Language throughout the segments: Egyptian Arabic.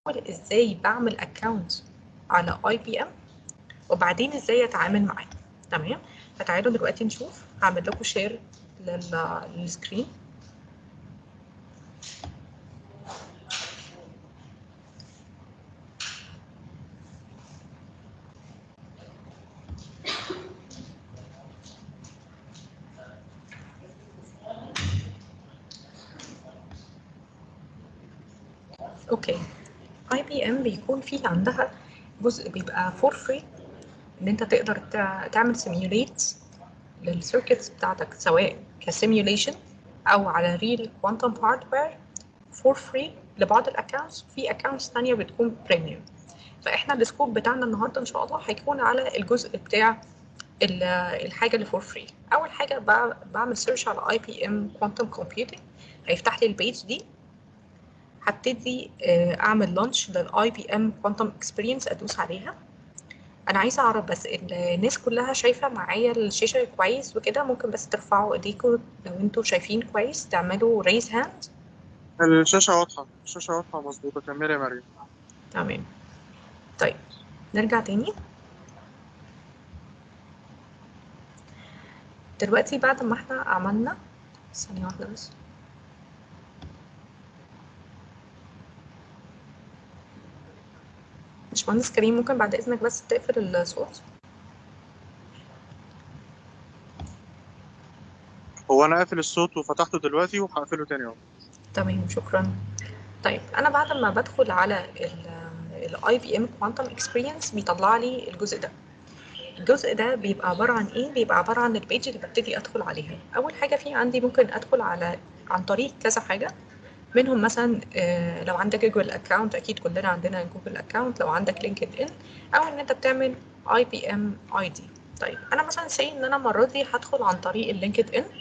ازاي بعمل اكونت على اي بي ام وبعدين ازاي اتعامل معاه تمام فتعالوا دلوقتي نشوف هعمل لكم شير للسكرين اوكي اي بي ام بيكون فيه عندها جزء بيبقى فور فري ان انت تقدر تع- تعمل سيميوليت للسيركتس بتاعتك سواء كسيميوليشن او على ريل كوانتم هاردوير فور فري لبعض الاكونتس في اكونتس ثانيه بتكون بريميوم فاحنا السكوب بتاعنا النهارده ان شاء الله هيكون على الجزء بتاع ال- الحاجه اللي فور فري اول حاجه بع- بعمل سيرش على اي بي ام كوانتم كومبيوتنج هيفتح لي البيج دي هبتدي آه، اعمل لانش للاي بي ام كوانتم اكسبيرينس ادوس عليها انا عايزه اعرف بس ال- الناس كلها شايفه معايا الشاشه كويس وكده ممكن بس ترفعوا ايديكم لو انتوا شايفين كويس تعملوا ريز هاند الشاشة واضحة الشاشة واضحة مظبوطة كملي يا مريم تمام طيب نرجع تاني دلوقتي بعد ما احنا عملنا ثانية واحدة بس باشمهندس كريم ممكن بعد إذنك بس تقفل الصوت هو أنا قافل الصوت وفتحته دلوقتي وهقفله تاني أهو تمام شكرا طيب انا بعد ما بدخل على الاي بي ام كوانتم اكسبيرينس بيطلع لي الجزء ده الجزء ده بيبقى عباره عن ايه بيبقى عباره عن البيج اللي ببتدي ادخل عليها اول حاجه في عندي ممكن ادخل على عن طريق كذا حاجه منهم مثلا آه، لو عندك جوجل اكونت اكيد كلنا عندنا جوجل اكونت لو عندك لينكد ان او ان انت بتعمل اي بي ام اي دي طيب انا مثلا سي ان انا المره دي هدخل عن طريق اللينكد ان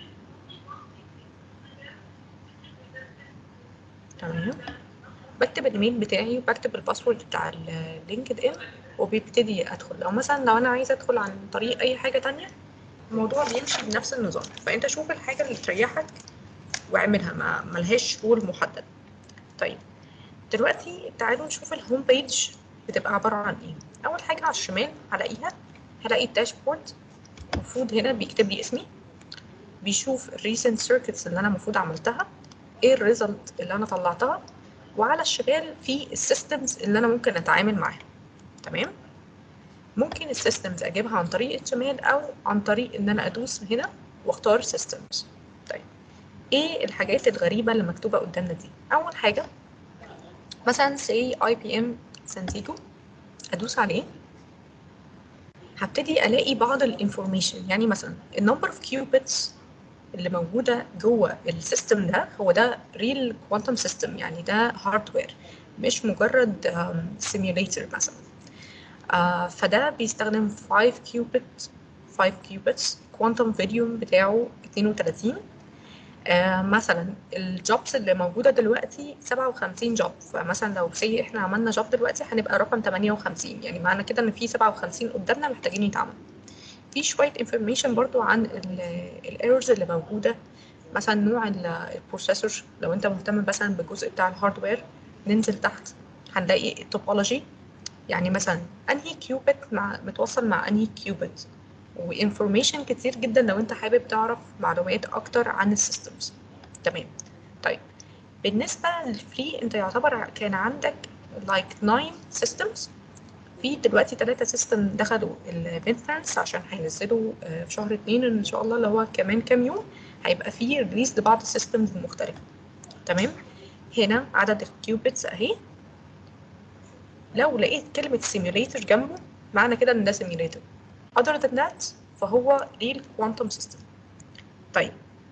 تمام بكتب الايميل بتاعي وبكتب الباسورد بتاع اللينكد ان وبيبتدي ادخل لو مثلا لو انا عايزه ادخل عن طريق اي حاجه تانية الموضوع بيمشي بنفس النظام فانت شوف الحاجه اللي تريحك واعملها ما ملهاش رول محدد طيب دلوقتي تعالوا نشوف الهوم بيج بتبقى عباره عن ايه اول حاجه على الشمال هلاقيها هلاقي الداشبورد المفروض هنا بيكتب لي اسمي بيشوف الريسنت سيركتس اللي انا المفروض عملتها ايه الريزلت اللي انا طلعتها وعلى الشمال في السيستمز اللي انا ممكن اتعامل معاها تمام ممكن السيستمز اجيبها عن طريق الشمال او عن طريق ان انا ادوس هنا واختار سيستمز طيب ايه الحاجات الغريبه اللي مكتوبه قدامنا دي اول حاجه مثلا سي اي بي ام سانتيجو ادوس عليه هبتدي الاقي بعض الانفورميشن يعني مثلا النمبر اوف كيوبيتس اللي موجوده جوه السيستم ده هو ده ريل كوانتم سيستم يعني ده هاردوير مش مجرد سيميوليتر مثلا آه فده بيستخدم 5 كيوبيت 5 كيوبيتس كوانتم فيديوم بتاعه 32 آه مثلا الجوبس اللي موجوده دلوقتي 57 جوب فمثلا لو سي احنا عملنا جوب دلوقتي هنبقى رقم 58 يعني معنى كده ان في 57 قدامنا محتاجين يتعملوا في شويه انفورميشن برضو عن الايرورز اللي موجوده مثلا نوع البروسيسور لو انت مهتم مثلا بالجزء بتاع الهاردوير ننزل تحت هنلاقي التوبولوجي يعني مثلا انهي كيوبت مع متوصل مع انهي كيوبت وانفورميشن كتير جدا لو انت حابب تعرف معلومات اكتر عن السيستمز تمام طيب بالنسبه للفري انت يعتبر كان عندك like 9 systems في دلوقتي ثلاثة سيستم دخلوا الميدفانس عشان هينزلوا آه، في شهر اتنين ان شاء الله اللي هو كمان كام يوم هيبقى فيه ريليز لبعض السيستمز المختلفة تمام هنا عدد الكيوبيتس اهي لو لقيت كلمة سيميوليتر جنبه معنى كده ان ده سيميوليتر other than that فهو real quantum system طيب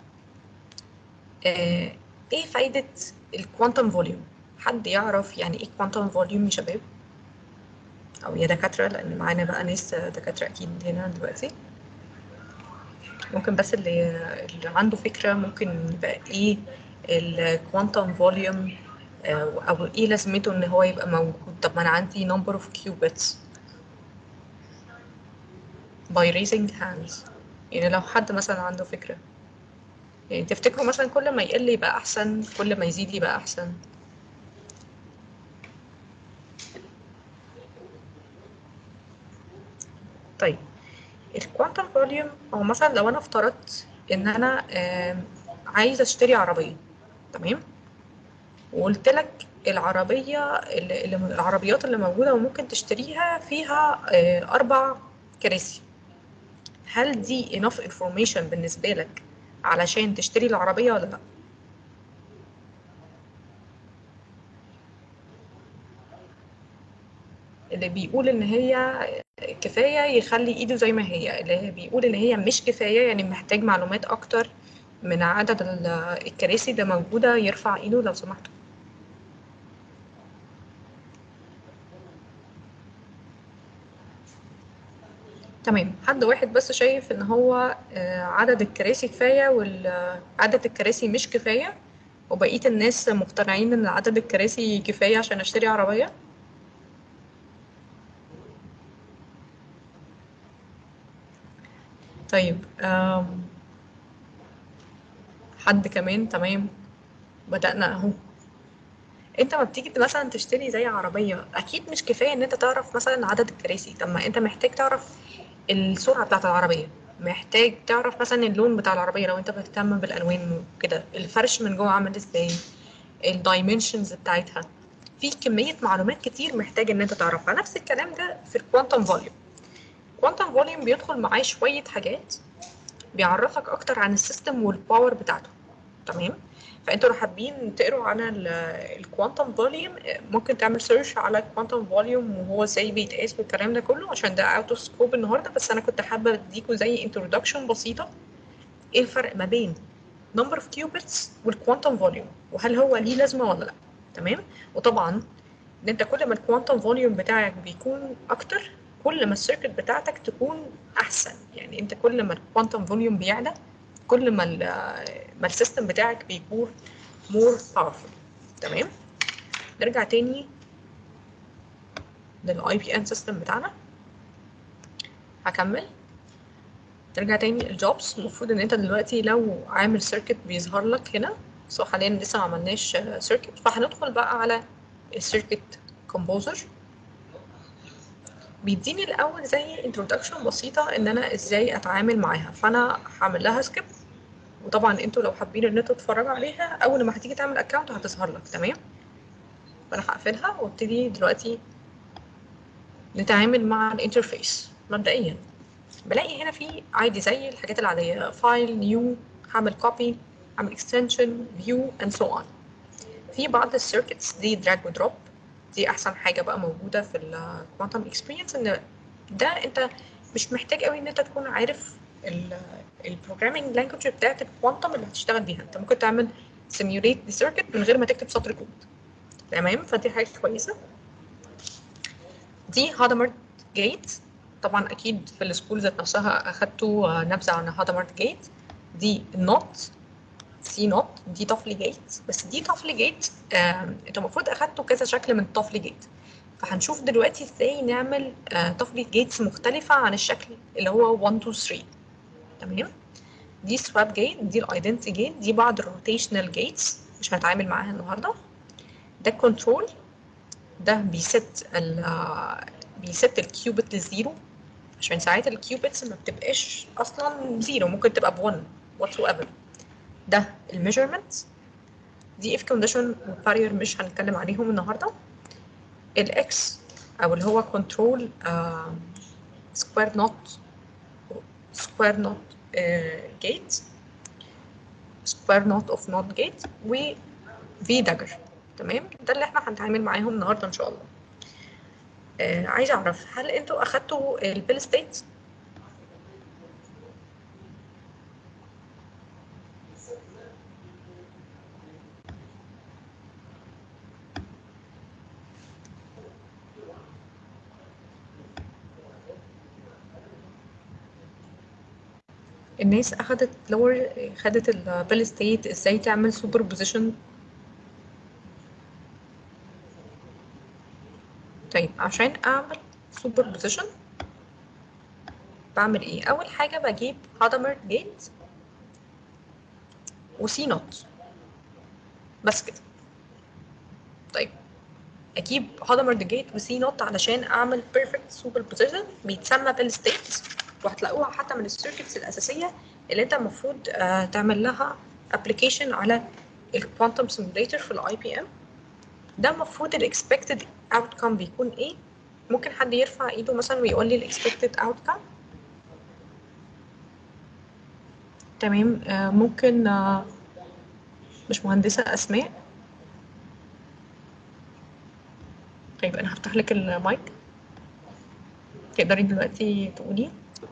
آه ايه فايدة الكوانتم فوليوم حد يعرف يعني ايه كوانتم فوليوم يا شباب او يا دكاترة لان معانا بقى ناس دكاترة اكيد هنا دلوقتي ممكن بس اللي اللي عنده فكرة ممكن يبقى ايه الكوانتم فوليوم او ايه لازمته ان هو يبقى موجود طب ما انا عندي number of qubits by raising hands يعني لو حد مثلا عنده فكرة يعني تفتكروا مثلا كل ما يقل يبقى احسن كل ما يزيد يبقى احسن الكوانتم فوليوم هو مثلا لو انا افترضت ان انا آم، عايزه اشتري عربيه تمام وقلت لك العربيه اللي اللي- العربيات اللي موجوده وممكن تشتريها فيها آه، اربع كراسي هل دي enough information بالنسبه لك علشان تشتري العربيه ولا لا اللي بيقول ان هي كفايه يخلي ايده زي ما هي اللي بيقول ان هي مش كفايه يعني محتاج معلومات اكتر من عدد ال- الكراسي اللي موجوده يرفع ايده لو سمحتوا تمام حد واحد بس شايف ان هو آه، عدد الكراسي كفايه وعدد الكراسي مش كفايه وبقيه الناس مقتنعين ان عدد الكراسي كفايه عشان اشتري عربيه طيب آم، حد كمان تمام بدأنا اهو انت ما بتيجي مثلا تشتري زي عربية اكيد مش كفاية ان انت تعرف مثلا عدد الكراسي طب ما انت محتاج تعرف السرعة بتاعة العربية محتاج تعرف مثلا اللون بتاع العربية لو انت بتهتم بالالوان وكده الفرش من جوه عامل ازاي الدايمنشنز بتاعتها في كمية معلومات كتير محتاج ان انت تعرفها نفس الكلام ده في الكوانتم فوليوم الكوانتم فوليوم بيدخل معاه شوية حاجات بيعرفك اكتر عن السيستم والباور بتاعته تمام فانتوا لو حابين تقروا عن الكوانتم فوليوم ممكن تعمل سيرش على الكوانتم فوليوم وهو ازاي بيتقاس والكلام ده كله عشان ده اوت اوف سكوب النهارده بس انا كنت حابه اديكوا زي انترودكشن بسيطه ايه الفرق ما بين نمبر اوف كيوبيتس والكوانتم فوليوم وهل هو ليه لازمه ولا لا تمام وطبعا ان انت كل ما الكوانتم فوليوم بتاعك بيكون اكتر كل ما السيركت بتاعتك تكون احسن يعني انت كل ما الكوانتم فوليوم بيعلى كل ما ال ما السيستم بتاعك بيكون مور باورفul تمام نرجع تاني للاي بي ان سيستم بتاعنا هكمل نرجع تاني الجوبز المفروض ان انت دلوقتي لو عامل سيركت بيظهر لك هنا سو حاليا لسه ما عملناش سيركت فهندخل بقى على السيركت كومبوزر بيديني الاول زي انترودكشن بسيطه ان انا ازاي اتعامل معاها فانا هعمل لها سكيب وطبعا انتوا لو حابين ان انتوا تتفرجوا عليها اول ما هتيجي تعمل اكونت هتظهر لك تمام فانا هقفلها وابتدي دلوقتي نتعامل مع الانترفيس مبدئيا بلاقي هنا في عادي زي الحاجات العاديه فايل نيو هعمل كوبي هعمل اكستنشن فيو اند سو اون في بعض السيركتس دي دراج ودروب دي احسن حاجه بقى موجوده في الكوانتم اكسبيرينس ان ده انت مش محتاج قوي ان انت تكون عارف البروجرامينج لانجوج بتاعت الكوانتم اللي هتشتغل بيها انت ممكن تعمل سيميوليت دي سيركت من غير ما تكتب سطر كود تمام فدي حاجه كويسه دي هادامرت جيت طبعا اكيد في السكول ذات نفسها اخدتوا نبذه عن هادامرت جيت دي النوت سي نوت دي طفل جيت بس دي طفل جيت آه، انت المفروض اخدتوا كذا شكل من طفل جيت فهنشوف دلوقتي ازاي نعمل آه، طفل جيتس مختلفة عن الشكل اللي هو 1 2 3 تمام دي سواب جيت دي الايدنتي جيت دي بعض الروتيشنال جيتس مش هنتعامل معاها النهارده ده كنترول ده بيست ال آه، بيست الكيوبت للزيرو عشان ساعات الكيوبتس ما بتبقاش اصلا زيرو ممكن تبقى ب 1 whatsoever ده الميجرمنت دي اف كونديشن وبارير مش هنتكلم عليهم النهارده الاكس او اللي هو كنترول سكوير نوت سكوير نوت جيت سكوير نوت اوف نوت جيت و في داجر تمام ده اللي احنا هنتعامل معاهم النهارده ان شاء الله آه عايزه اعرف هل انتوا اخدتوا البيل ستيت الناس اخدت لور خدت البيل ستيت ازاي تعمل سوبر بوزيشن طيب عشان اعمل سوبر بوزيشن بعمل ايه اول حاجه بجيب هادامر جيت وسي نوت بس كده طيب اجيب هادامر جيت وسي نوت علشان اعمل بيرفكت سوبر بوزيشن بيتسمى بيل ستيت وهتلاقوها حتى من السيركتس الاساسيه اللي انت المفروض آه، تعمل لها ابلكيشن على الكوانتم سيموليتر في الاي بي ام ده المفروض الاكسبكتد اوتكم بيكون ايه ممكن حد يرفع ايده مثلا ويقول لي الاكسبكتد اوتكم تمام آه، ممكن آه، مش مهندسة أسماء طيب أنا هفتح لك المايك تقدري دلوقتي تقولي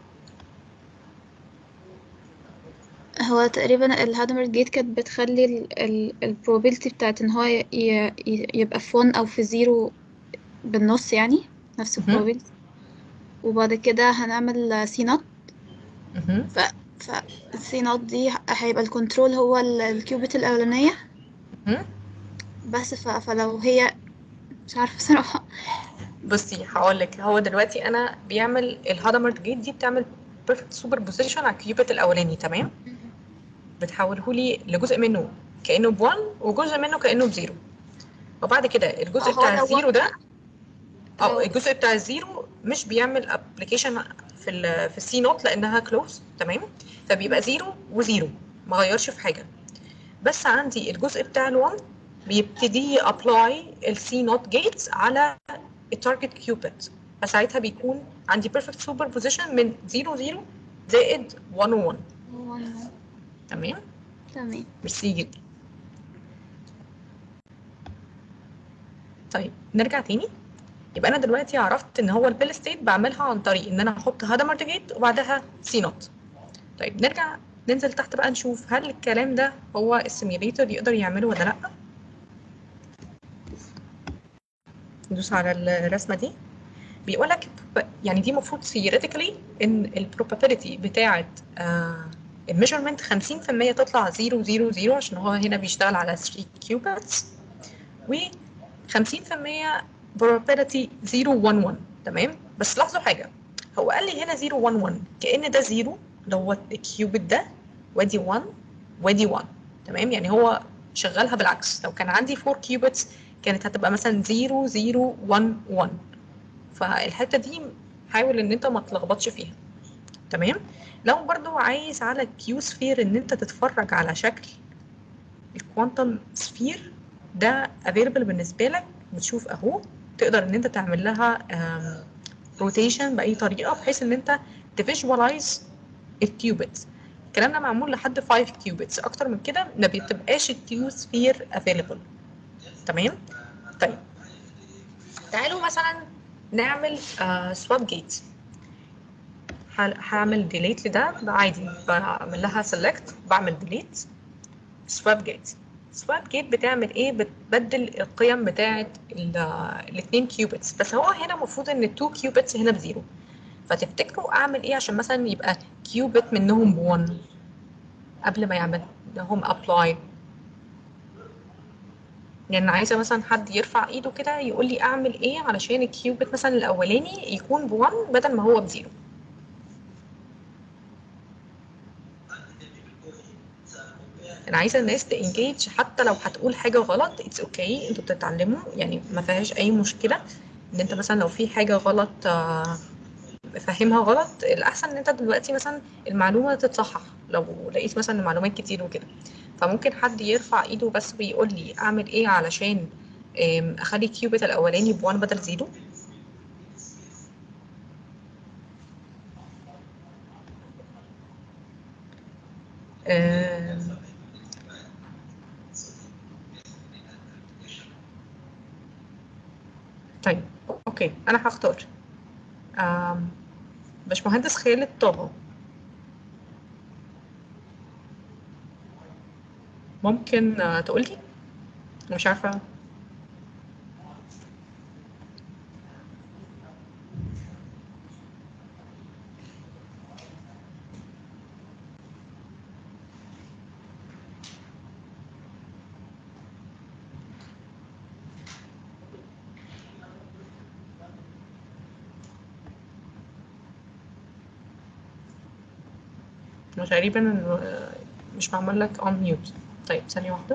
هو تقريبا الهادمر جيت كانت بتخلي البروبابيلتي بتاعت ان هو ي- ي- يبقى في 1 او في 0 بالنص يعني نفس مهم. البروبابيلتي وبعد كده هنعمل سي نوت مهم. فالسي نوت دي هيبقى الكنترول هو ال- الكيوبيت الأولانية مهم. بس ف... فلو هي مش عارفة بصراحة بصي هقول لك هو دلوقتي أنا بيعمل الهادمر جيت دي بتعمل بيرفكت سوبر بوزيشن على الكيوبيت الأولاني تمام بتحوله لي لجزء منه كأنه ب 1 وجزء منه كأنه بزيرو وبعد كده الجزء هو بتاع لو الزيرو ده لو- اه الجزء بتاع الزيرو مش بيعمل ابلكيشن في ال في السي نوت لانها كلوز تمام فبيبقى زيرو وزيرو ما غيرش في حاجه بس عندي الجزء بتاع ال1 بيبتدي ابلاي السي نوت جيتس على التارجت كيوبيت فساعتها بيكون عندي بيرفكت سوبر بوزيشن من 0 0 زائد 1 1 تمام تمام ميرسي جدا طيب نرجع تاني يبقى انا دلوقتي عرفت ان هو البيل ستيت بعملها عن طريق ان انا احط هادمر جيت وبعدها سي نوت طيب نرجع ننزل تحت بقى نشوف هل الكلام ده هو السيميوليتر يقدر يعمله ولا لا ندوس على الرسمه دي بيقول لك يعني دي المفروض theoretically ان البروبابيلتي بتاعه الميجرمنت 50% تطلع 0 0 0 عشان هو هنا بيشتغل على 3 كيوبتس و 50% probability 0 1 1 تمام بس لاحظوا حاجه هو قال لي هنا 0 1 1 كأن ده 0 اللي هو الكيوبت ده وادي 1 وادي 1 تمام يعني هو شغالها بالعكس لو كان عندي 4 كيوبتس كانت هتبقى مثلا 0 0 1 1 فالحته دي حاول ان انت ما تلخبطش فيها تمام لو برضو عايز على الكيو سفير ان انت تتفرج على شكل الكوانتم سفير ده افيلبل بالنسبه لك بتشوف اهو تقدر ان انت تعمل لها روتيشن باي طريقه بحيث ان انت تفيجوالايز الكيوبيتس الكلام ده معمول لحد 5 كيوبيتس اكتر من كده ما بتبقاش الكيو سفير افيلبل تمام طيب تعالوا مثلا نعمل سواب جيت هعمل ديليت لده عادي بعمل لها سيلكت بعمل ديليت سواب جيت سواب جيت بتعمل ايه بتبدل القيم بتاعه الاثنين كيوبيتس بس هو هنا المفروض ان التو كيوبيتس هنا بزيرو فتفتكروا اعمل ايه عشان مثلا يبقى كيوبيت منهم ب1 قبل ما يعمل لهم ابلاي يعني عايزه مثلا حد يرفع ايده كده يقول لي اعمل ايه علشان الكيوبيت مثلا الاولاني يكون ب1 بدل ما هو بزيرو انا عايزه الناس تانجيج حتى لو هتقول حاجه غلط اتس اوكي okay. انتوا بتتعلموا يعني ما فيهاش اي مشكله ان انت مثلا لو في حاجه غلط آه فاهمها غلط الاحسن ان انت دلوقتي مثلا المعلومه تتصحح لو لقيت مثلا معلومات كتير وكده فممكن حد يرفع ايده بس ويقول لي اعمل ايه علشان اخلي كيوبيت الاولاني ب1 بدل زيرو طيب اوكي انا هختار باشمهندس خالد طه ممكن تقولي مش عارفه تقريبا مش معمول لك اون ميوت طيب ثانية واحدة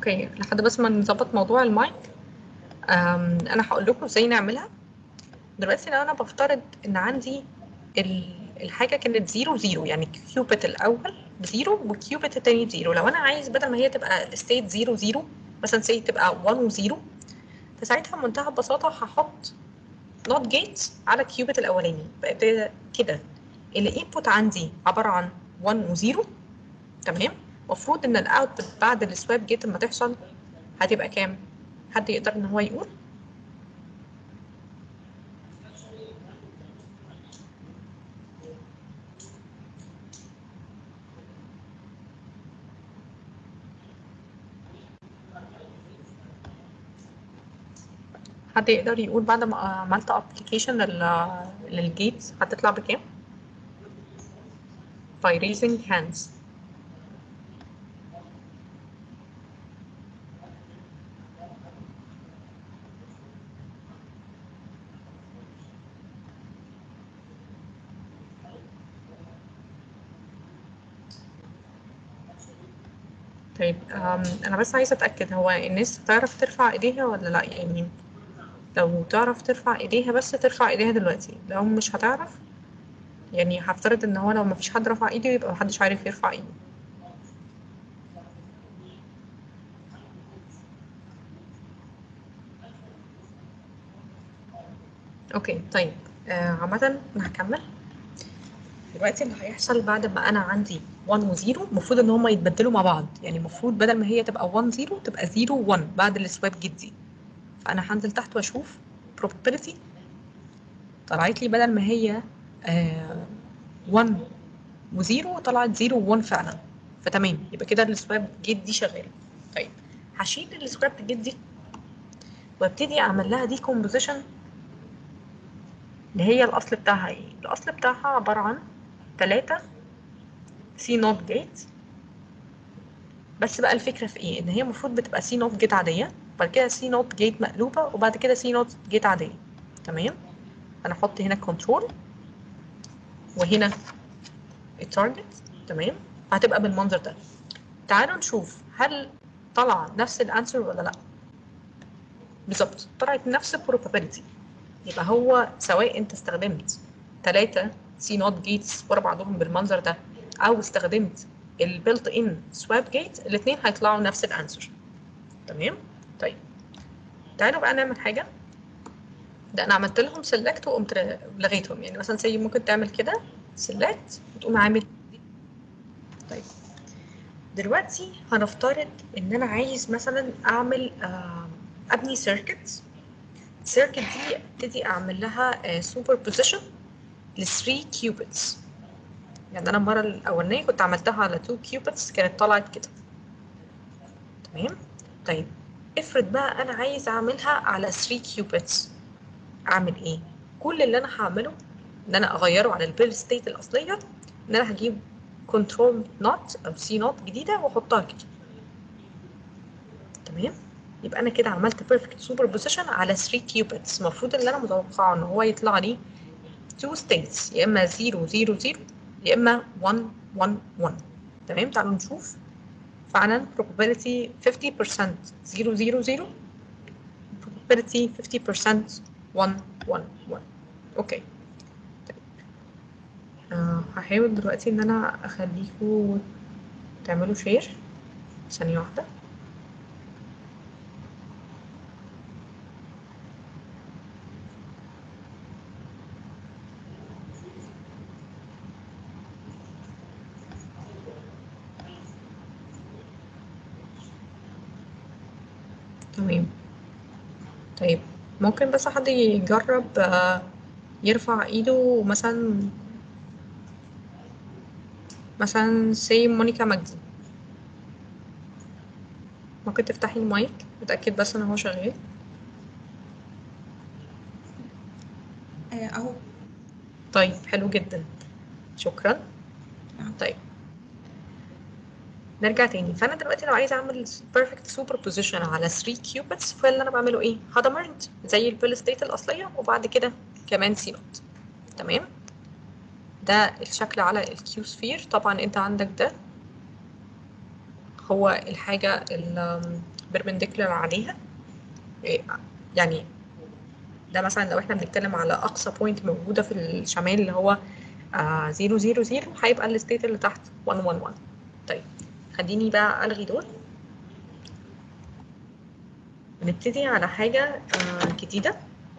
اوكي لحد بس ما نظبط موضوع المايك أم، انا هقول لكم ازاي نعملها دلوقتي لو انا بفترض ان عندي ال- الحاجه كانت زيرو زيرو يعني كيوبت الاول بزيرو والكيوبت التاني بزيرو لو انا عايز بدل ما هي تبقى ستيت زيرو زيرو مثلا سي تبقى 1 وزيرو فساعتها بمنتهى البساطه هحط نوت جيت على الكيوبت الاولاني بقى ده كده الانبوت عندي عباره عن 1 وزيرو تمام المفروض ان الاوتبوت بعد السواب جيت لما تحصل هتبقى كام حد يقدر ان هو يقول حد يقدر يقول بعد ما عملت ابلكيشن للجيت هتطلع بكام by raising hands طيب أم، انا بس عايزه اتاكد هو الناس تعرف ترفع ايديها ولا لا يعني لو تعرف ترفع ايديها بس ترفع ايديها دلوقتي لو مش هتعرف يعني هفترض ان هو لو مفيش حد رفع ايده يبقى محدش عارف يرفع ايده اوكي طيب آه عامة انا هكمل دلوقتي اللي هيحصل بعد ما انا عندي 1 و 0 المفروض ان هما يتبدلوا مع بعض يعني المفروض بدل ما هي تبقى 1 0 تبقى 0 1 بعد السواب جيت دي فانا هنزل تحت واشوف probability طلعت لي بدل ما هي آه 1 و0 طلعت 0 و1 فعلا فتمام يبقى كده السواب جيت دي شغاله طيب هشيل السواب جيت دي وابتدي اعمل لها دي كومبوزيشن اللي هي الاصل بتاعها ايه الاصل بتاعها عباره عن 3 سي نوت جيت بس بقى الفكره في ايه ان هي المفروض بتبقى سي نوت جيت عاديه وبعد كده سي نوت جيت مقلوبه وبعد كده سي نوت جيت عاديه تمام انا احط هنا كنترول وهنا التارجت تمام هتبقى بالمنظر ده تعالوا نشوف هل طلع نفس الانسر ولا لا بالظبط طلعت نفس probability يبقى هو سواء انت استخدمت ثلاثة سي نوت جيتس ورا بعضهم بالمنظر ده او استخدمت البيلت ان سواب جيت الاثنين هيطلعوا نفس الانسر تمام طيب تعالوا بقى نعمل حاجه ده انا عملت لهم سيلكت وقمت لغيتهم يعني مثلا زي ممكن تعمل كده سيلكت وتقوم عامل طيب دلوقتي هنفترض ان انا عايز مثلا اعمل آه ابني سيركت السيركت دي ابتدي اعمل لها سوبر بوزيشن ل 3 كيوبتس يعني انا المره الاولانيه كنت عملتها على 2 كيوبتس كانت طلعت كده تمام طيب افرض بقى انا عايز اعملها على 3 كيوبتس اعمل ايه كل اللي انا هعمله ان انا اغيره على البيل ستيت الاصليه ان انا هجيب كنترول نوت او سي نوت جديده واحطها كده تمام يبقى انا كده عملت بيرفكت سوبر بوزيشن على 3 كيوبتس المفروض اللي انا متوقعه ان هو يطلع لي 2 ستيتس يا اما 0 0 0 يا اما 1 1 1 تمام تعالوا نشوف فعلا probability 50% 0 0 0 probability 50% 1 1 1 اوكي طيب آه هحاول دلوقتي ان انا اخليكم تعملوا شير ثانية واحدة تمام طيب ممكن بس حد يجرب آه، يرفع ايده مثلا مثلا سي مونيكا مجدي ممكن تفتحي المايك اتاكد بس ان هو شغال آه، اهو طيب حلو جدا شكرا طيب نرجع تاني فانا دلوقتي لو عايزه اعمل بيرفكت سوبر بوزيشن على 3 كيوبتس فاللي انا بعمله ايه هدمرت زي البيل ستيت الاصليه وبعد كده كمان سي نوت تمام ده الشكل على الكيو سفير طبعا انت عندك ده هو الحاجه ال- بيربنديكولار عليها إيه، يعني ده مثلا لو احنا بنتكلم على اقصى بوينت موجوده في الشمال اللي هو آه 0 0 0 هيبقى الستيت اللي تحت 1 1 1 طيب خليني بقى الغي دول نبتدي على حاجه آه جديده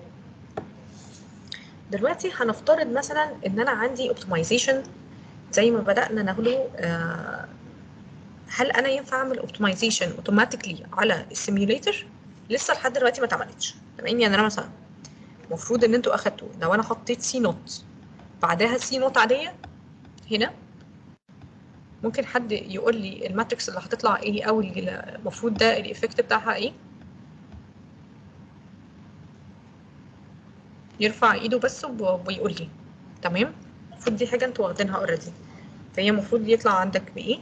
دلوقتي هنفترض مثلا ان انا عندي اوبتمايزيشن زي ما بدانا نقوله آه هل انا ينفع اعمل اوبتمايزيشن اوتوماتيكلي على السيميوليتر لسه لحد دلوقتي ما اتعملتش تمام يعني انا مثلا المفروض ان انتوا اخدتوا لو انا حطيت سي نوت بعدها سي نوت عاديه هنا ممكن حد يقول لي الماتريكس اللي هتطلع ايه او اللي المفروض ده الايفكت بتاعها ايه يرفع ايده بس وب- ويقول لي تمام المفروض دي حاجه انتوا واخدينها اوريدي فهي المفروض يطلع عندك بايه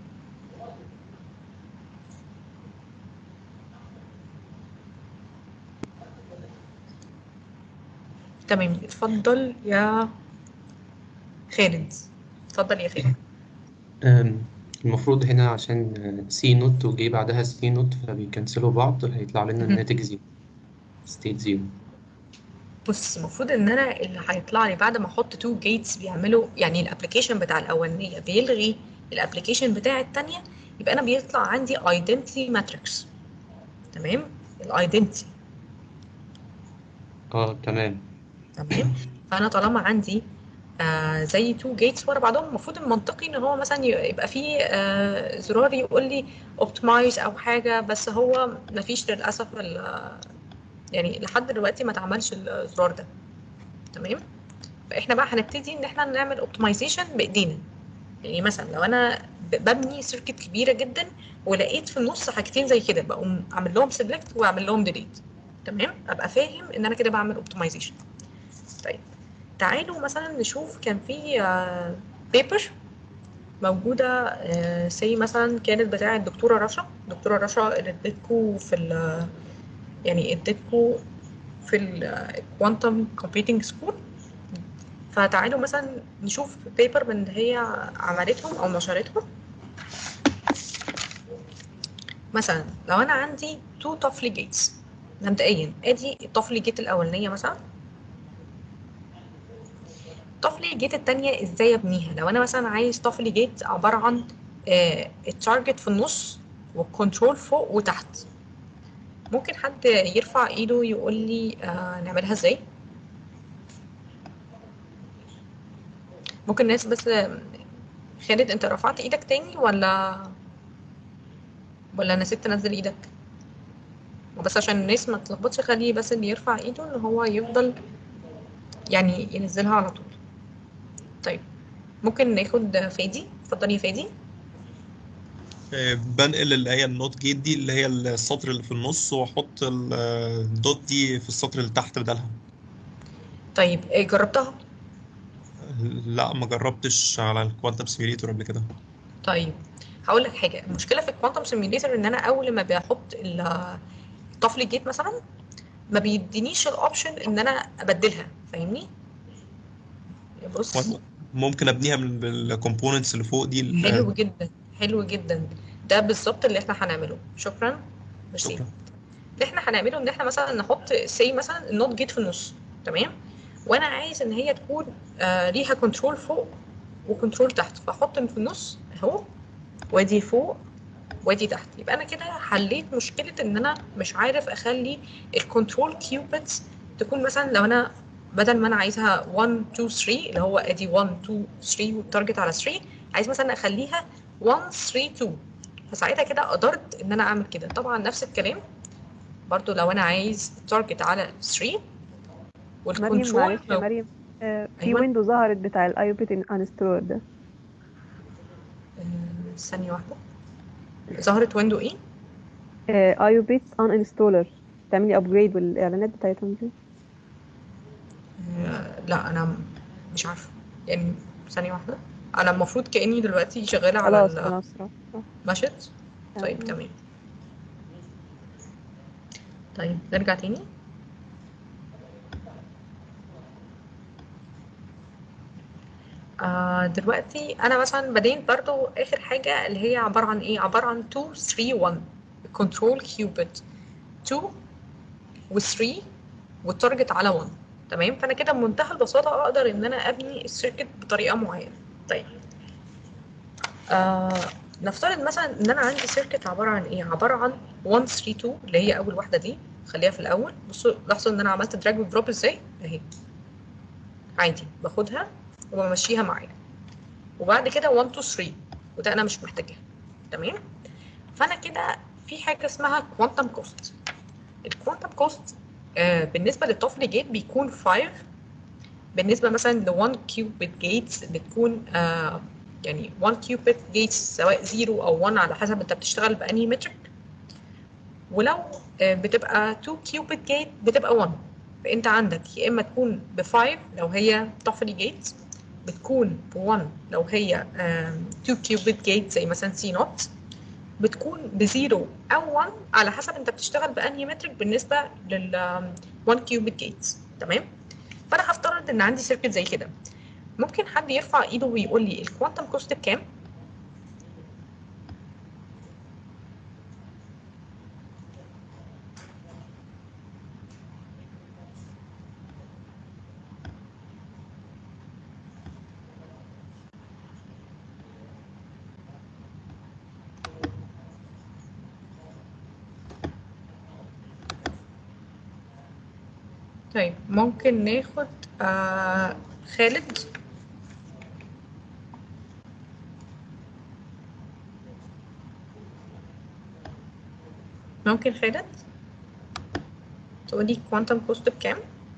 تمام اتفضل يا خالد اتفضل يا خالد أم، المفروض هنا عشان سي نوت وجي بعدها سي نوت فبيكنسلوا بعض هيطلع لنا مهم. الناتج زيرو ستيت زيرو بص المفروض ان انا اللي هيطلع لي بعد ما احط تو جيتس بيعملوا يعني الابلكيشن بتاع الاولانيه بيلغي الابلكيشن بتاع الثانيه يبقى انا بيطلع عندي ايدنتي ماتريكس تمام الايدنتي اه تمام تمام فانا طالما عندي آه زي تو جيتس ورا بعضهم المفروض المنطقي ان هو مثلا ي- يبقى فيه آه زرار يقول لي اوبتمايز او حاجه بس هو مفيش للاسف ال- يعني لحد دلوقتي ما اتعملش الزرار ده تمام فاحنا بقى هنبتدي ان احنا نعمل اوبتمايزيشن بايدينا يعني مثلا لو انا ب- ببني سيركت كبيره جدا ولقيت في النص حاجتين زي كده بقوم اعمل لهم سيلكت واعمل لهم ديليت تمام ابقى فاهم ان انا كده بعمل اوبتمايزيشن طيب تعالوا مثلا نشوف كان في بيبر موجودة سي مثلا كانت بتاعة الدكتورة رشا دكتورة رشا اللي ادتكوا في ال يعني ادتكوا في الكوانتم كومبيوتنج سكول فتعالوا مثلا نشوف بيبر من اللي هي عملتهم او نشرتهم مثلا لو انا عندي تو طفل جيتس مبدئيا ادي الطفل جيت الاولانيه مثلا طفل جيت التانية ازاي ابنيها لو انا مثلا عايز طفل جيت عبارة عن آه التارجت في النص والكنترول فوق وتحت ممكن حد يرفع ايده يقول لي آه نعملها ازاي ممكن الناس بس خالد انت رفعت ايدك تاني ولا ولا نسيت تنزل ايدك بس عشان الناس ما تلخبطش خليه بس اللي يرفع ايده ان هو يفضل يعني ينزلها على طول طيب ممكن ناخد فادي اتفضل يا فادي آه، بنقل اللي هي النوت جيت دي اللي هي السطر اللي في النص واحط ال- الدوت دي في السطر اللي تحت بدلها طيب آه، جربتها لا ما جربتش على الكوانتم سيميليتور قبل كده طيب هقول لك حاجه المشكله في الكوانتم سيميوليتر ان انا اول ما بحط ال- الطفل جيت مثلا ما بيدينيش الاوبشن ان انا ابدلها فاهمني بص ممكن ابنيها من بالكومبوننتس اللي فوق دي ال- حلو جدا حلو جدا ده بالظبط اللي احنا هنعمله شكرا ميرسي شكرا اللي احنا هنعمله ان احنا مثلا نحط سي مثلا النوت جيت في النص تمام وانا عايز ان هي تكون آه ليها كنترول فوق وكنترول تحت فاحط في النص اهو وادي فوق وادي تحت يبقى انا كده حليت مشكله ان انا مش عارف اخلي الكنترول كيوبيتس تكون مثلا لو انا بدل ما انا عايزها 1 2 3 اللي هو ادي 1 2 3 والتارجت على 3 عايز مثلا اخليها 1 3 2 فساعتها كده قدرت ان انا اعمل كده طبعا نفس الكلام برضو لو انا عايز التارجت على 3 مريم والكنترول معلش يا مريم آه، في أيوة. ويندو ظهرت بتاع الايوبيت انستولر ده آه، ثانية واحدة ظهرت ويندو ايه؟ ايوبيت ان انستولر تعملي ابجريد والاعلانات بتاعتهم دي آه، لا انا مش عارفة يعني ثانية واحدة انا المفروض كأني دلوقتي شغالة على خلاص ال- خلاص راح راح. مشت طيب تمام. تمام طيب نرجع تاني آه دلوقتي انا مثلا بديت برضو اخر حاجة اللي هي عبارة عن ايه عبارة عن 2 3 1 كنترول كيوبت 2 و3 والتارجت على 1 تمام فانا كده بمنتهى البساطه اقدر ان انا ابني السيركت بطريقه معينه طيب آه نفترض مثلا ان انا عندي سيركت عباره عن ايه عباره عن 1 3 2 اللي هي اول واحده دي خليها في الاول بصوا لاحظوا ان انا عملت دراج ودروب ازاي اهي عادي باخدها وبمشيها معايا وبعد كده 1 2 3 وده انا مش محتاجها تمام فانا كده في حاجه اسمها كوانتم كوست الكوانتم كوست آه بالنسبه للطفل جيت بيكون 5 بالنسبه مثلا ل 1 كيوبيت جيتس بتكون آه يعني 1 كيوبيت جيتس سواء 0 او 1 على حسب انت بتشتغل بانهي مترك ولو آه بتبقى 2 كيوبيت جيت بتبقى 1 فانت عندك يا اما تكون ب 5 لو هي طفل جيت بتكون ب 1 لو هي 2 كيوبيت جيت زي مثلا سي نوت بتكون بزيرو او 1 على حسب انت بتشتغل بانهي مترك بالنسبه لل 1 كيوبيت جيتس تمام فانا هفترض ان عندي سيركت زي كده ممكن حد يرفع ايده ويقول لي الكوانتم كوست بكام طيب ممكن ناخد آه خالد ممكن خالد تقولي كوانتم كوست بكام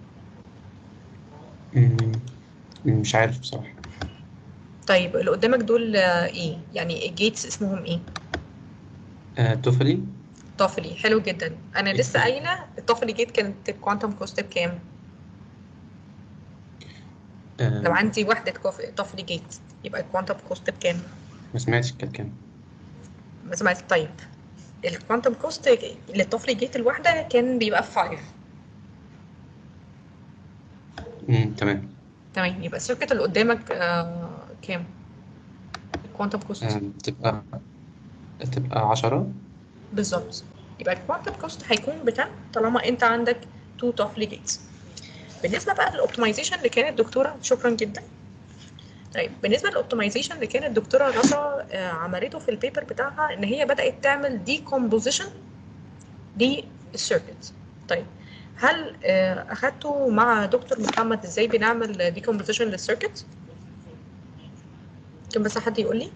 مم، مش عارف بصراحة طيب اللي قدامك دول آه، ايه يعني الجيتس اسمهم ايه آه توفلي طفلي حلو جدا انا لسه قايله الطفل جيت كانت الكوانتم كوست بكام لو آه عندي وحده كوف- طفل جيت يبقى الكوانتم كوست بكام ما سمعتش كانت كام ما سمعت طيب الكوانتم كوست للطفل جيت الواحده كان بيبقى 5 مم، تمام تمام يبقى السيركت اللي قدامك آه كام الكوانتم كوست آه تبقى تبقى عشرة بالظبط يبقى الكوانتم كوست هيكون ب 10 طالما انت عندك 2 طفل جيتس بالنسبه بقى للاوبتمايزيشن اللي كانت الدكتوره شكرا جدا طيب بالنسبه للاوبتمايزيشن اللي كانت الدكتوره رشا آه، عملته في البيبر بتاعها ان هي بدات تعمل ديكومبوزيشن للسيركت طيب هل آه، اخدته مع دكتور محمد ازاي بنعمل ديكومبوزيشن للسيركت كان بس حد يقول لي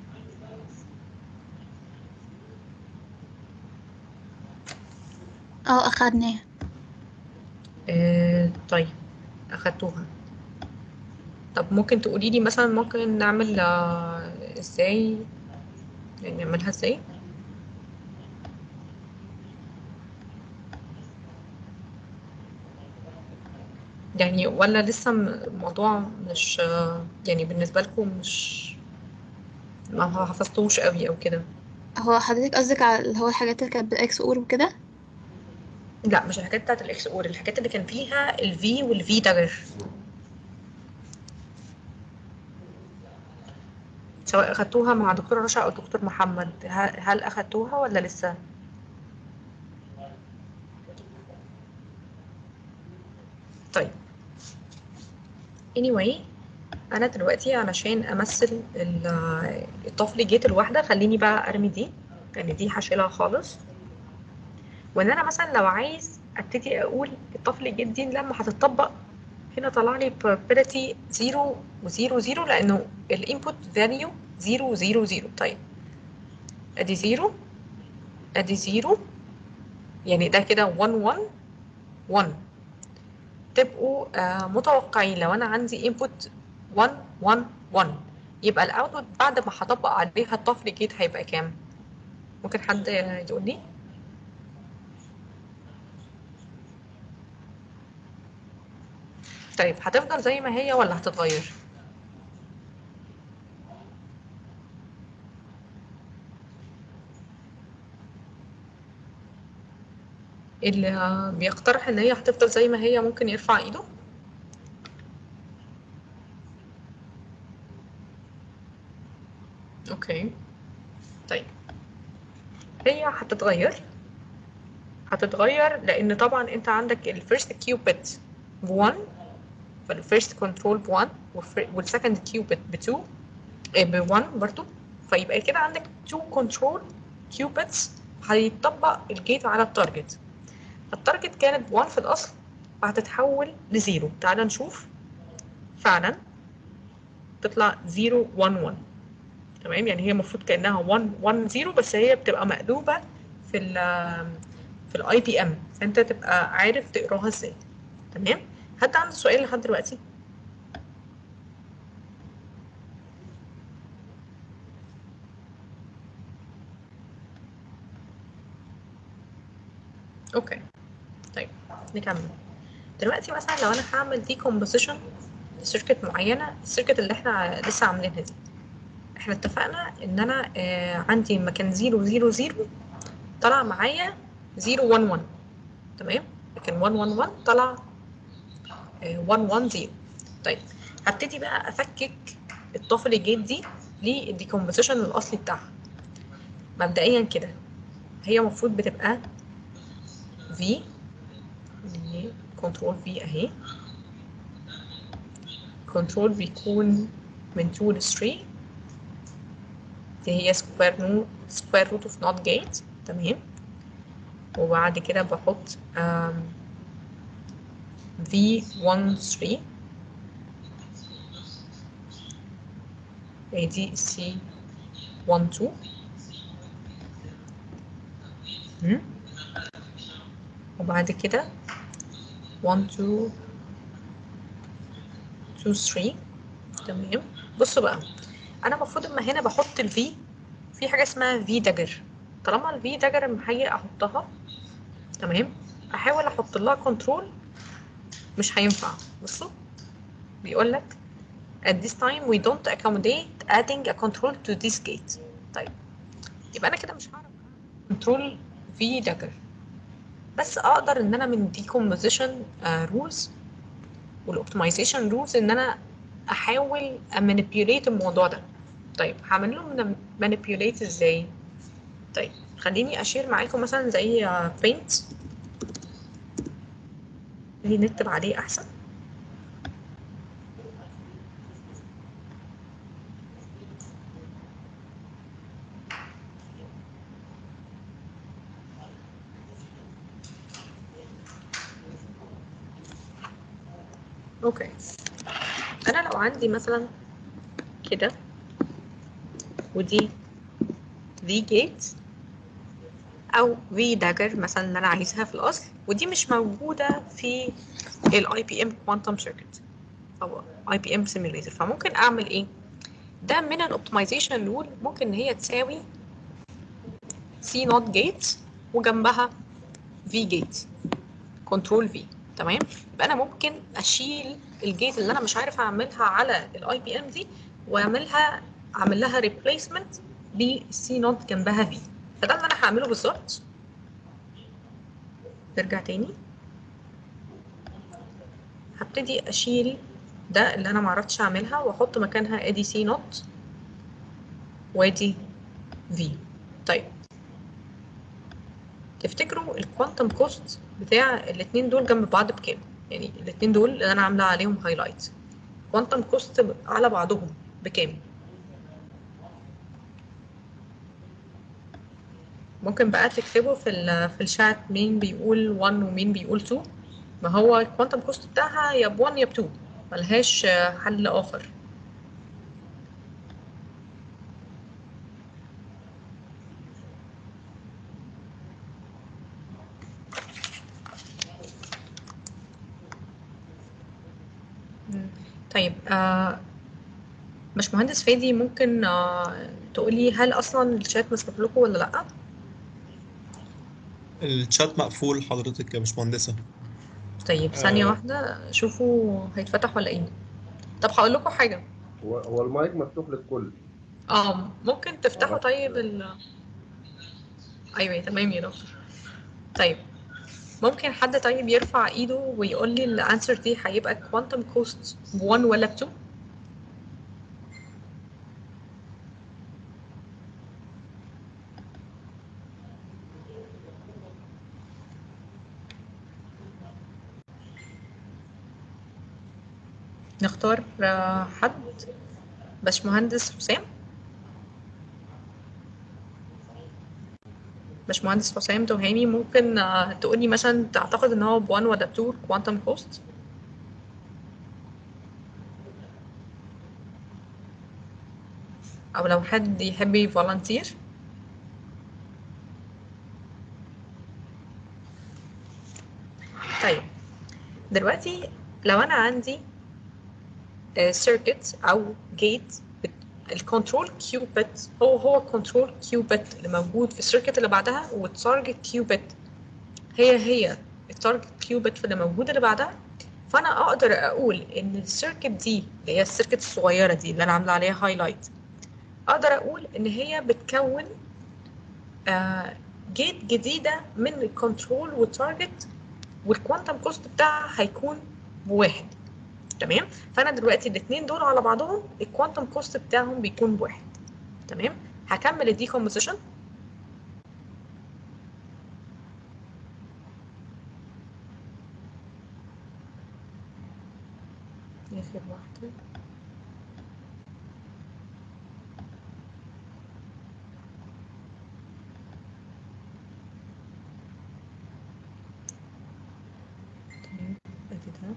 اه اخدناه آه، طيب اخدتوها طب ممكن تقولي لي مثلا ممكن نعمل آه، ازاي يعني نعملها ازاي يعني ولا لسه م- الموضوع مش آه، يعني بالنسبة لكم مش ما حفظتوش قوي او كده هو حضرتك قصدك على اللي هو الحاجات اللي كانت بالاكس اور وكده لا مش الحاجات بتاعت الاكس اور الحاجات اللي كان فيها الفي والفي داجر سواء اخدتوها مع دكتور رشا او دكتور محمد ه- هل اخدتوها ولا لسه طيب anyway انا دلوقتي علشان امثل ال- الطفل جيت الواحده خليني بقى ارمي دي يعني دي هشيلها خالص وان انا مثلا لو عايز ابتدي اقول الطفل جيت دي لما هتطبق هنا طلع لي probability 0 و0 0 لانه الانبوت فاليو 0 0 0 طيب ادي 0 ادي 0 يعني ده كده 1 1 1 تبقوا آه متوقعين لو انا عندي input 1 1 1 يبقى الاوتبوت بعد ما هطبق عليها الطفل جيت هيبقى كام ممكن حد يقول لي طيب هتفضل زي ما هي ولا هتتغير اللي آه، بيقترح ان هي هتفضل زي ما هي ممكن يرفع ايده اوكي طيب هي هتتغير هتتغير لان طبعا انت عندك الفيرست كيوبيت ب 1 فالفيرست كنترول ب 1 والسكند كيوبيت ب 2 ب 1 برضو فيبقى كده عندك 2 كنترول كيوبيتس هيطبق الجيت على التارجت التارجت كانت ب 1 في الاصل وهتتحول لزيرو تعال نشوف فعلا تطلع 0 1 1 تمام يعني هي المفروض كانها 1 1 0 بس هي بتبقى مقلوبه في ال في الاي بي ام فانت تبقى عارف تقراها ازاي تمام حد عنده سؤال لحد دلوقتي اوكي طيب نكمل دلوقتي مثلا لو انا هعمل decomposition لسيركت معينه السيركت اللي احنا لسه عاملينها دي احنا اتفقنا ان انا آه عندي مكان 0 0 0 طلع معايا 0 1 1 تمام لكن 1 1 1 طلع آه 1 1 0 طيب هبتدي بقى افكك الطفل الجيت دي للديكومبوزيشن الاصلي بتاعها مبدئيا كده هي المفروض بتبقى في اللي كنترول في اهي كنترول بيكون من 2 ل 3 دي هي سكوير نو سكوير روت اوف نوت جيت تمام وبعد كده بحط في 1 3 دي سي 1 2 مم. وبعد كده 1 2 2 3 تمام بصوا بقى انا المفروض اما هنا بحط الفي في حاجه اسمها في داجر طالما الفي داجر اما هاجي احطها تمام احاول احط لها كنترول مش هينفع بصوا بيقول لك at this time we don't accommodate adding a control to this gate طيب يبقى انا كده مش هعرف كنترول في داجر بس اقدر ان انا من decomposition uh, rules والاوبتمايزيشن رولز ان انا احاول امانيبيوليت الموضوع ده طيب هعمل له مانيبيوليت ازاي طيب خليني اشير معاكم مثلا زي بينت اللي نكتب عليه احسن اوكي انا لو عندي مثلا كده ودي في جيت او في داجر مثلا اللي انا عايزها في الاصل ودي مش موجوده في الاي بي ام كوانتم سيركت او اي بي ام سيميوليتر فممكن اعمل ايه ده من الاوبتمايزيشن رول ممكن ان هي تساوي سي نوت جيت وجنبها في جيت كنترول في تمام يبقى انا ممكن اشيل الجيت اللي انا مش عارف اعملها على الاي بي ام دي واعملها اعمل لها ريبليسمنت بالسي نوت جنبها في فده اللي انا هعمله بالظبط نرجع تاني هبتدي اشيل ده اللي انا معرفتش اعملها واحط مكانها ادي سي نوت وادي في طيب تفتكروا الكوانتم كوست بتاع الاتنين دول جنب بعض بكام يعني الاتنين دول اللي انا عامله عليهم هايلايت كوانتم كوست على بعضهم بكام ممكن بقى تكتبوا في ال في الشات مين بيقول 1 ومين بيقول 2 ما هو الكوانتم كوست بتاعها يا ب 1 يا ب 2 ملهاش حل اخر طيب آه باشمهندس فادي ممكن آه تقولي هل اصلا الشات مسموح لكم ولا لا؟ الشات مقفول حضرتك يا باشمهندسة طيب ثانية آه. واحدة شوفوا هيتفتح ولا ايه طب هقول لكم حاجة هو هو المايك مفتوح للكل اه ممكن تفتحوا بس- طيب ال ايوه تمام يا دكتور طيب ممكن حد طيب يرفع ايده ويقول لي الانسر دي هيبقى كوانتم كوست ب 1 ولا ب 2 نختار آه، حد باشمهندس حسام باشمهندس حسام تهامي ممكن آه، تقولي مثلا تعتقد ان هو بوان ولا بتو كوانتم كوست او لو حد يحب يفولنتير طيب دلوقتي لو انا عندي سيركت او جيت الكنترول كيوبت هو هو الكنترول كيوبت اللي موجود في السيركت اللي بعدها والتارجت كيوبت هي هي التارجت كيوبت اللي موجوده اللي بعدها فانا اقدر اقول ان السيركت دي اللي هي السيركت الصغيره دي اللي انا عامله عليها هايلايت اقدر اقول ان هي بتكون آه جيت جديده من الكنترول والتارجت والكوانتم كوست بتاعها هيكون بواحد تمام فانا دلوقتي الاثنين دول على بعضهم الكوانتم كوست بتاعهم بيكون بواحد تمام هكمل الديكومبوزيشن اخر واحده تمام ادي ده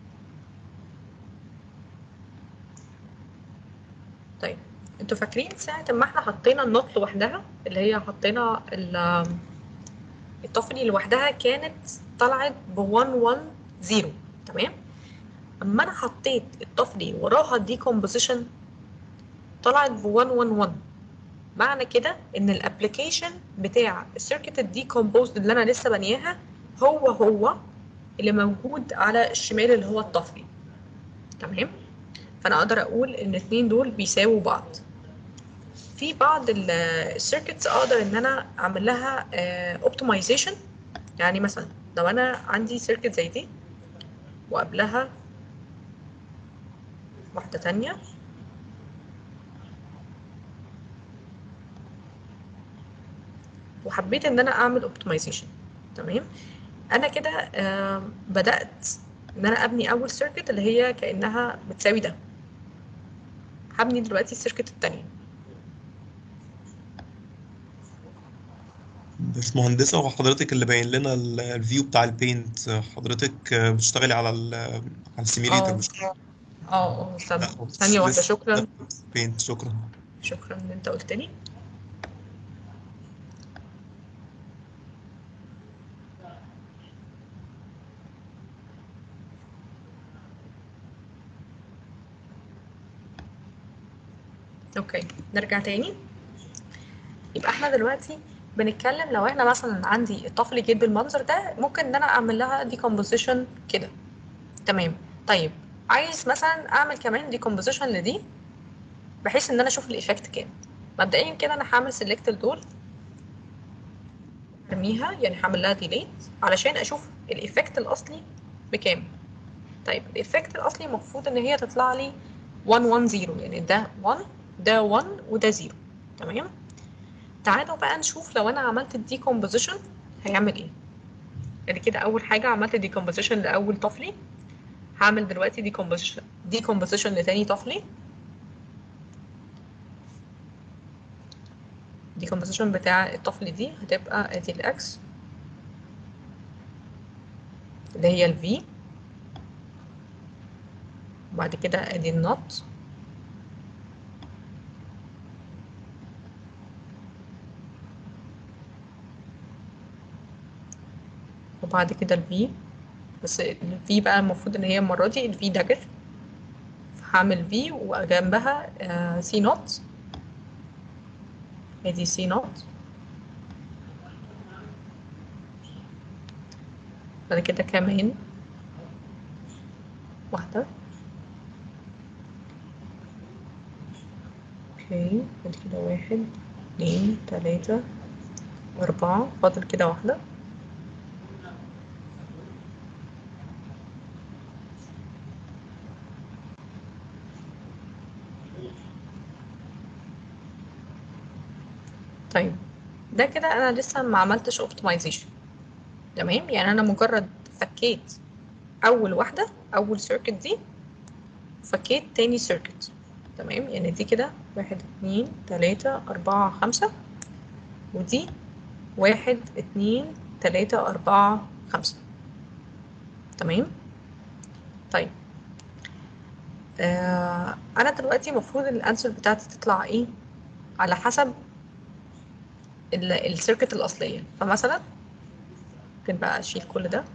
طيب انتوا فاكرين ساعة ما احنا حطينا النوت لوحدها اللي هي حطينا ال- الطفلي لوحدها كانت طلعت ب 110 تمام اما انا حطيت الطفلي وراها ديكومبوزيشن طلعت ب 111 معنى كده ان الابلكيشن بتاع السيركت الديكومبوزد اللي انا لسه بنياها هو هو اللي موجود على الشمال اللي هو الطفلي تمام فانا اقدر اقول ان الاثنين دول بيساووا بعض في بعض السيركتس اقدر ان انا اعمل لها اوبتمايزيشن يعني مثلا لو انا عندي سيركت زي دي وقبلها واحده تانية وحبيت ان انا اعمل اوبتمايزيشن تمام انا كده آه، بدات ان انا ابني اول سيركت اللي هي كانها بتساوي ده هبني دلوقتي السيركت التانية باشمهندسة هو حضرتك اللي باين لنا ال- الفيو بتاع البينت حضرتك بتشتغلي على ال على السيميليتر اه مش اه اه استنى لا خالص ثانية واحدة لسه شكرا بينت شكرا شكرا ان انت قلت لي اوكي نرجع تاني يبقى احنا دلوقتي بنتكلم لو احنا مثلا عندي الطفل جيت بالمنظر ده ممكن ان انا اعمل لها ديكومبوزيشن كده تمام طيب عايز مثلا اعمل كمان ديكومبوزيشن لدي بحيث ان انا اشوف الايفكت كام مبدئيا كده انا هعمل سيلكت لدول ارميها يعني هعمل لها ديليت علشان اشوف الايفكت الاصلي بكام طيب الايفكت الاصلي المفروض ان هي تطلع لي 110 يعني ده 1 ده 1 وده 0 تمام تعالوا بقى نشوف لو انا عملت الديكومبوزيشن هيعمل ايه يعني كده اول حاجه عملت ديكومبوزيشن لاول طفلي هعمل دلوقتي ديكومبوزيشن ديكومبوزيشن لتاني طفلي الديكومبوزيشن بتاع الطفل دي هتبقى ادي الاكس اللي هي الفي وبعد كده ادي النوت وبعد كده الفي بس الفي بقى المفروض ان هي المره دي الفي داجر هعمل في وجنبها سي نوت ادي سي نوت بعد كده كمان واحدة اوكي بعد كده واحد اتنين تلاتة أربعة فاضل كده واحدة طيب ده كده انا لسه ما عملتش اوبتمايزيشن تمام يعني انا مجرد فكيت اول واحده اول سيركت دي فكيت تاني سيركت تمام يعني دي كده واحد اتنين تلاتة أربعة خمسة ودي واحد اتنين تلاتة أربعة خمسة تمام طيب آه أنا دلوقتي المفروض الأنسر بتاعتي تطلع إيه على حسب ال- السيركت الأصلية فمثلا ممكن بقى أشيل كل ده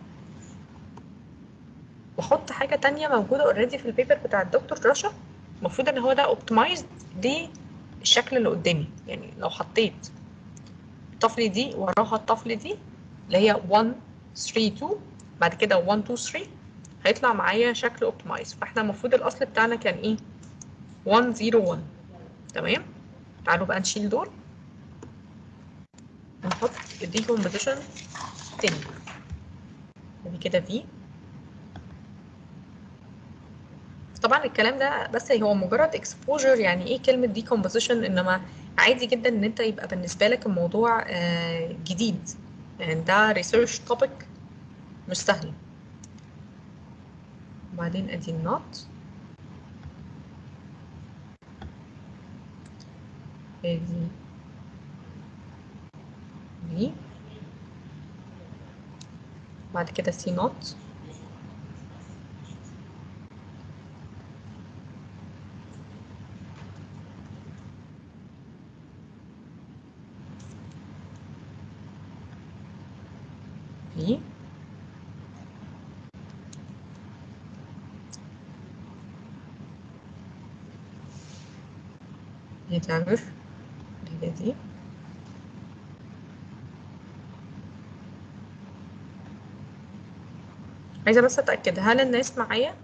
واحط حاجه تانية موجوده اوريدي في البيبر بتاع الدكتور رشا المفروض ان هو ده اوبتمايزد للشكل اللي قدامي يعني لو حطيت الطفل دي وراها الطفل دي اللي هي 1 3 2 بعد كده 1 2 3 هيطلع معايا شكل اوبتمايز فاحنا المفروض الاصل بتاعنا كان ايه 1 0 1 تمام تعالوا بقى نشيل دول ونحط الديكومبوزيشن تاني ادي كده في طبعا الكلام ده بس هو مجرد اكسبوجر يعني ايه كلمه decomposition انما عادي جدا ان انت يبقى بالنسبه لك الموضوع آه، جديد يعني ده ريسيرش توبيك مش سهل وبعدين ادي النوت ادي دي بعد كده سي نوت في يتعرف هي دي عايزة بس أتأكد هل الناس معايا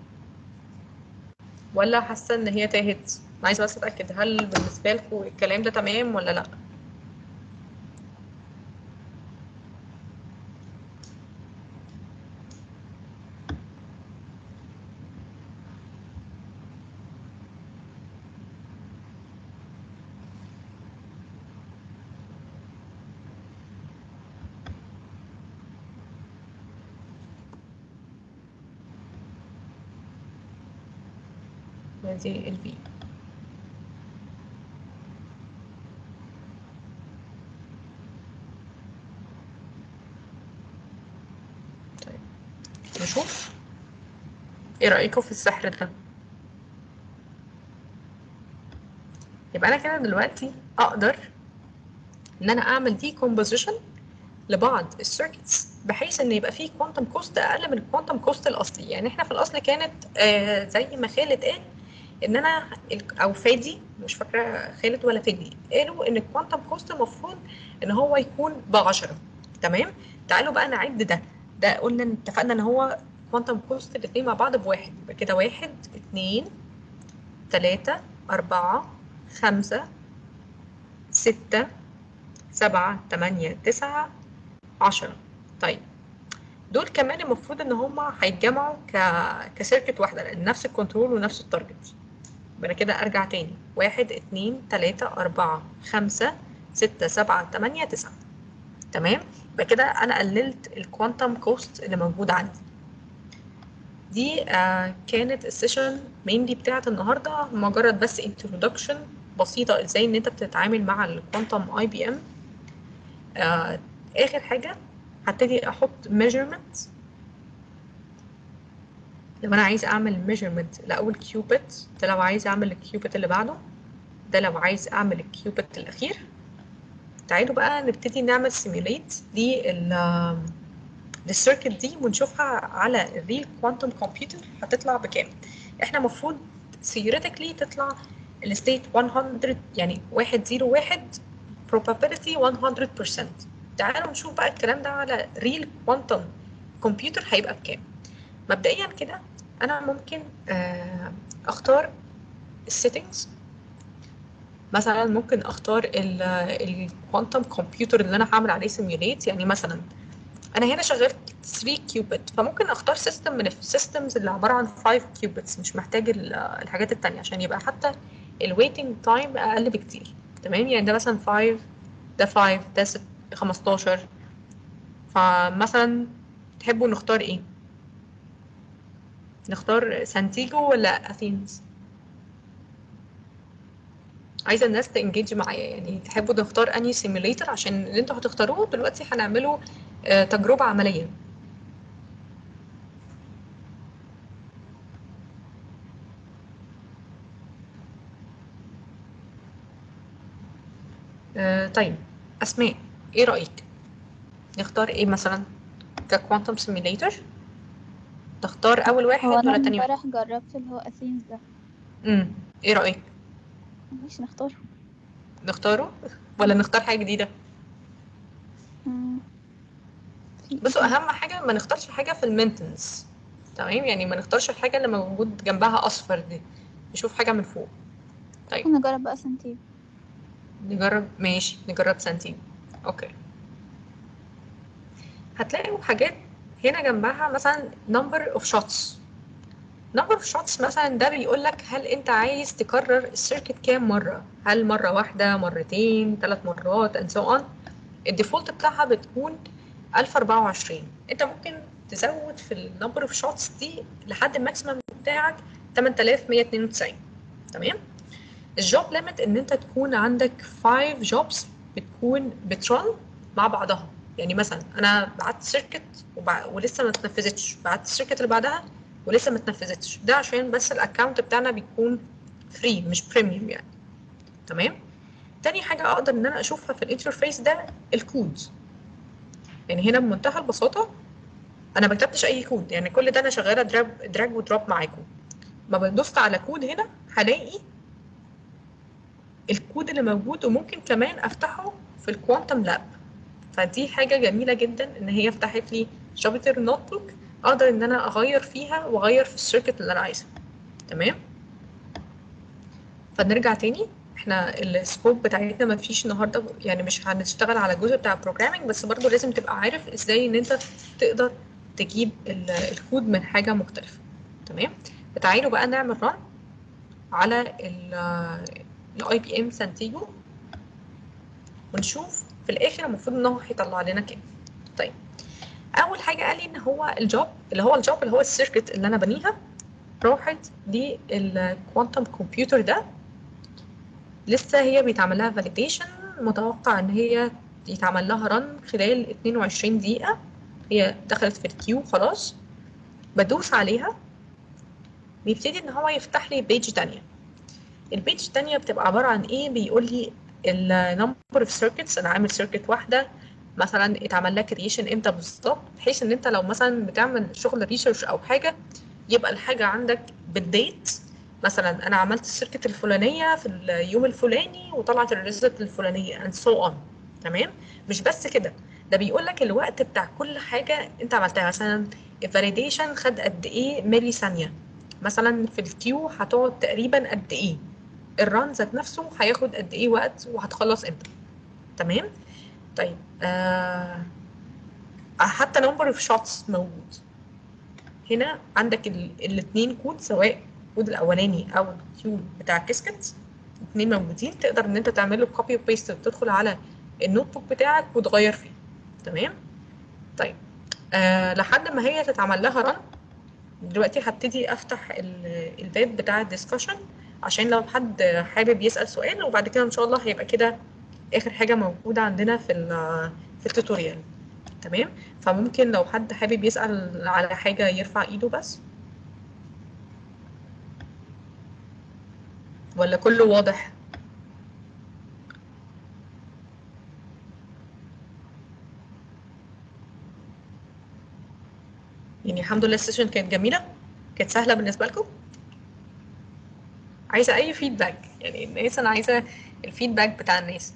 ولا حاسة إن هي تاهت عايزة بس أتأكد هل بالنسبة لكم الكلام ده تمام ولا لأ ادي البي طيب نشوف ايه رأيكم في السحر ده يبقى انا كده دلوقتي اقدر ان انا اعمل دي كومبوزيشن لبعض السيركتس بحيث ان يبقى فيه كوانتم كوست اقل من الكوانتم كوست الاصلي يعني احنا في الاصل كانت آه زي ما خالد قال ان انا ال- او فادي مش فاكره خالد ولا فادي قالوا ان الكوانتم كوست المفروض ان هو يكون ب 10 تمام تعالوا بقى نعد ده ده قلنا إن اتفقنا ان هو كوانتم كوست الاثنين مع بعض بواحد يبقى كده واحد اتنين تلاتة أربعة خمسة ستة سبعة تمانية تسعة عشرة طيب دول كمان المفروض ان هما هيتجمعوا ك... كسيركت واحدة لان نفس الكنترول ونفس التارجت يبقى أنا كده ارجع تاني واحد اتنين تلاتة اربعة خمسة ستة سبعة تمانية تسعة تمام يبقى كده انا قللت الكوانتم كوست اللي موجود عندي دي آه كانت السيشن مينلي بتاعت النهارده مجرد بس انترودكشن بسيطه ازاي ان انت بتتعامل مع الكوانتم اي بي ام اخر حاجه هبتدي احط measurement لو انا عايز اعمل measurement لاول كيوبت ده لو عايز اعمل الكيوبت اللي بعده ده لو عايز اعمل الكيوبت الاخير تعالوا بقى نبتدي نعمل simulate لل للسيركت دي ونشوفها على الريل كوانتم كمبيوتر هتطلع بكام احنا المفروض theoretically تطلع الستيت 100 يعني 101 probability 100% تعالوا نشوف بقى الكلام ده على ريل كوانتم كمبيوتر هيبقى بكام مبدئيا كده انا ممكن آه، اختار السيتنجز مثلا ممكن اختار الكوانتم كمبيوتر اللي انا هعمل عليه سيميوليت يعني مثلا انا هنا شغلت 3 كيوبت فممكن اختار سيستم من السيستمز اللي عباره عن 5 كيوبتس مش محتاج ال- الحاجات التانية عشان يبقى حتى الويتنج تايم اقل بكتير تمام يعني ده مثلا 5 ده 5 ده 6 15 فمثلا تحبوا نختار ايه نختار سانتيجو ولا اثينز عايزه الناس تنجيج معايا يعني تحبوا نختار انهي سيميليتر عشان اللي انتوا هتختاروه دلوقتي هنعمله آه، تجربه عمليه آه، طيب اسماء ايه رايك نختار ايه مثلا ككوانتم سيميليتر تختار اول واحد هو انا ولا تاني واحد امبارح جربت اللي هو اثينز ده امم ايه رايك ماشي نختاره نختاره ولا نختار حاجه جديده مم. في بصوا اهم حاجه ما نختارش حاجه في المينتنس تمام يعني ما نختارش الحاجه اللي موجود جنبها اصفر دي نشوف حاجه من فوق طيب ممكن نجرب بقى سنتين نجرب ماشي نجرب سنتين اوكي هتلاقوا حاجات هنا جنبها مثلا number of shots number of shots مثلا ده بيقول لك هل انت عايز تكرر السيركت كام مره هل مره واحده مرتين ثلاث مرات and so on الديفولت بتاعها بتكون 1024 انت ممكن تزود في النمبر اوف شوتس دي لحد الماكسيمم بتاعك 8192 تمام الجوب ليميت ان انت تكون عندك 5 جوبز بتكون بترن مع بعضها يعني مثلا انا بعت سيركت وبع... ولسه ما اتنفذتش بعت السيركت اللي بعدها ولسه ما اتنفذتش ده عشان بس الاكونت بتاعنا بيكون فري مش بريميوم يعني تمام تاني حاجه اقدر ان انا اشوفها في الانترفيس ده الكود يعني هنا بمنتهى البساطه انا ما كتبتش اي كود يعني كل ده انا شغاله دراج دراج ودروب معاكم ما بدوست على كود هنا هلاقي الكود اللي موجود وممكن كمان افتحه في الكوانتم لاب فدي حاجه جميله جدا ان هي فتحت لي جوبيتر نوت بوك اقدر ان انا اغير فيها واغير في السيركت اللي انا عايزها تمام فنرجع تاني احنا السكوب بتاعتنا ما فيش النهارده يعني مش هنشتغل على الجزء بتاع البروجرامينج بس برضو لازم تبقى عارف ازاي ان انت تقدر تجيب ال- الكود من حاجه مختلفه تمام تعالوا بقى نعمل ران على الاي بي ام سانتيجو ونشوف في الاخر المفروض ان هو هيطلع لنا كام طيب اول حاجه قال لي ان هو الجوب اللي هو الجوب اللي هو السيركت اللي انا بنيها راحت للكوانتم كمبيوتر ده لسه هي بيتعمل لها فاليديشن متوقع ان هي يتعمل لها رن خلال 22 دقيقه هي دخلت في الكيو خلاص بدوس عليها بيبتدي ان هو يفتح لي بيج تانية البيج التانية بتبقى عبارة عن ايه بيقول لي النمبر اوف سيركتس انا عامل سيركت واحدة مثلا اتعمل لها كرييشن امتى بالظبط بحيث ان انت لو مثلا بتعمل شغل ريسيرش او حاجة يبقى الحاجة عندك بالديت مثلا انا عملت السيركت الفلانية في اليوم الفلاني وطلعت الريزلت الفلانية and so on تمام مش بس كده ده بيقول لك الوقت بتاع كل حاجة انت عملتها مثلا الفاليديشن خد قد ايه ملي ثانية مثلا في الكيو هتقعد تقريبا قد ايه الران ذات نفسه هياخد قد ايه وقت وهتخلص امتى تمام طيب آه حتى نمبر اوف شوتس موجود هنا عندك الاثنين كود سواء الكود الاولاني او الكيو بتاع الكيسكت الاثنين موجودين تقدر ان انت تعمل له كوبي وبيست وتدخل على النوت بوك بتاعك وتغير فيه تمام طيب آه لحد ما هي تتعمل لها رن دلوقتي هبتدي افتح ال- الباب بتاع الديسكشن عشان لو حد حابب يسأل سؤال وبعد كده ان شاء الله هيبقى كده اخر حاجة موجودة عندنا في ال- في التوتوريال تمام فممكن لو حد حابب يسأل على حاجة يرفع ايده بس ولا كله واضح يعني الحمد لله السيشن كانت جميلة كانت سهلة بالنسبة لكم عايزة أي فيدباك يعني الناس أنا عايزة الفيدباك بتاع الناس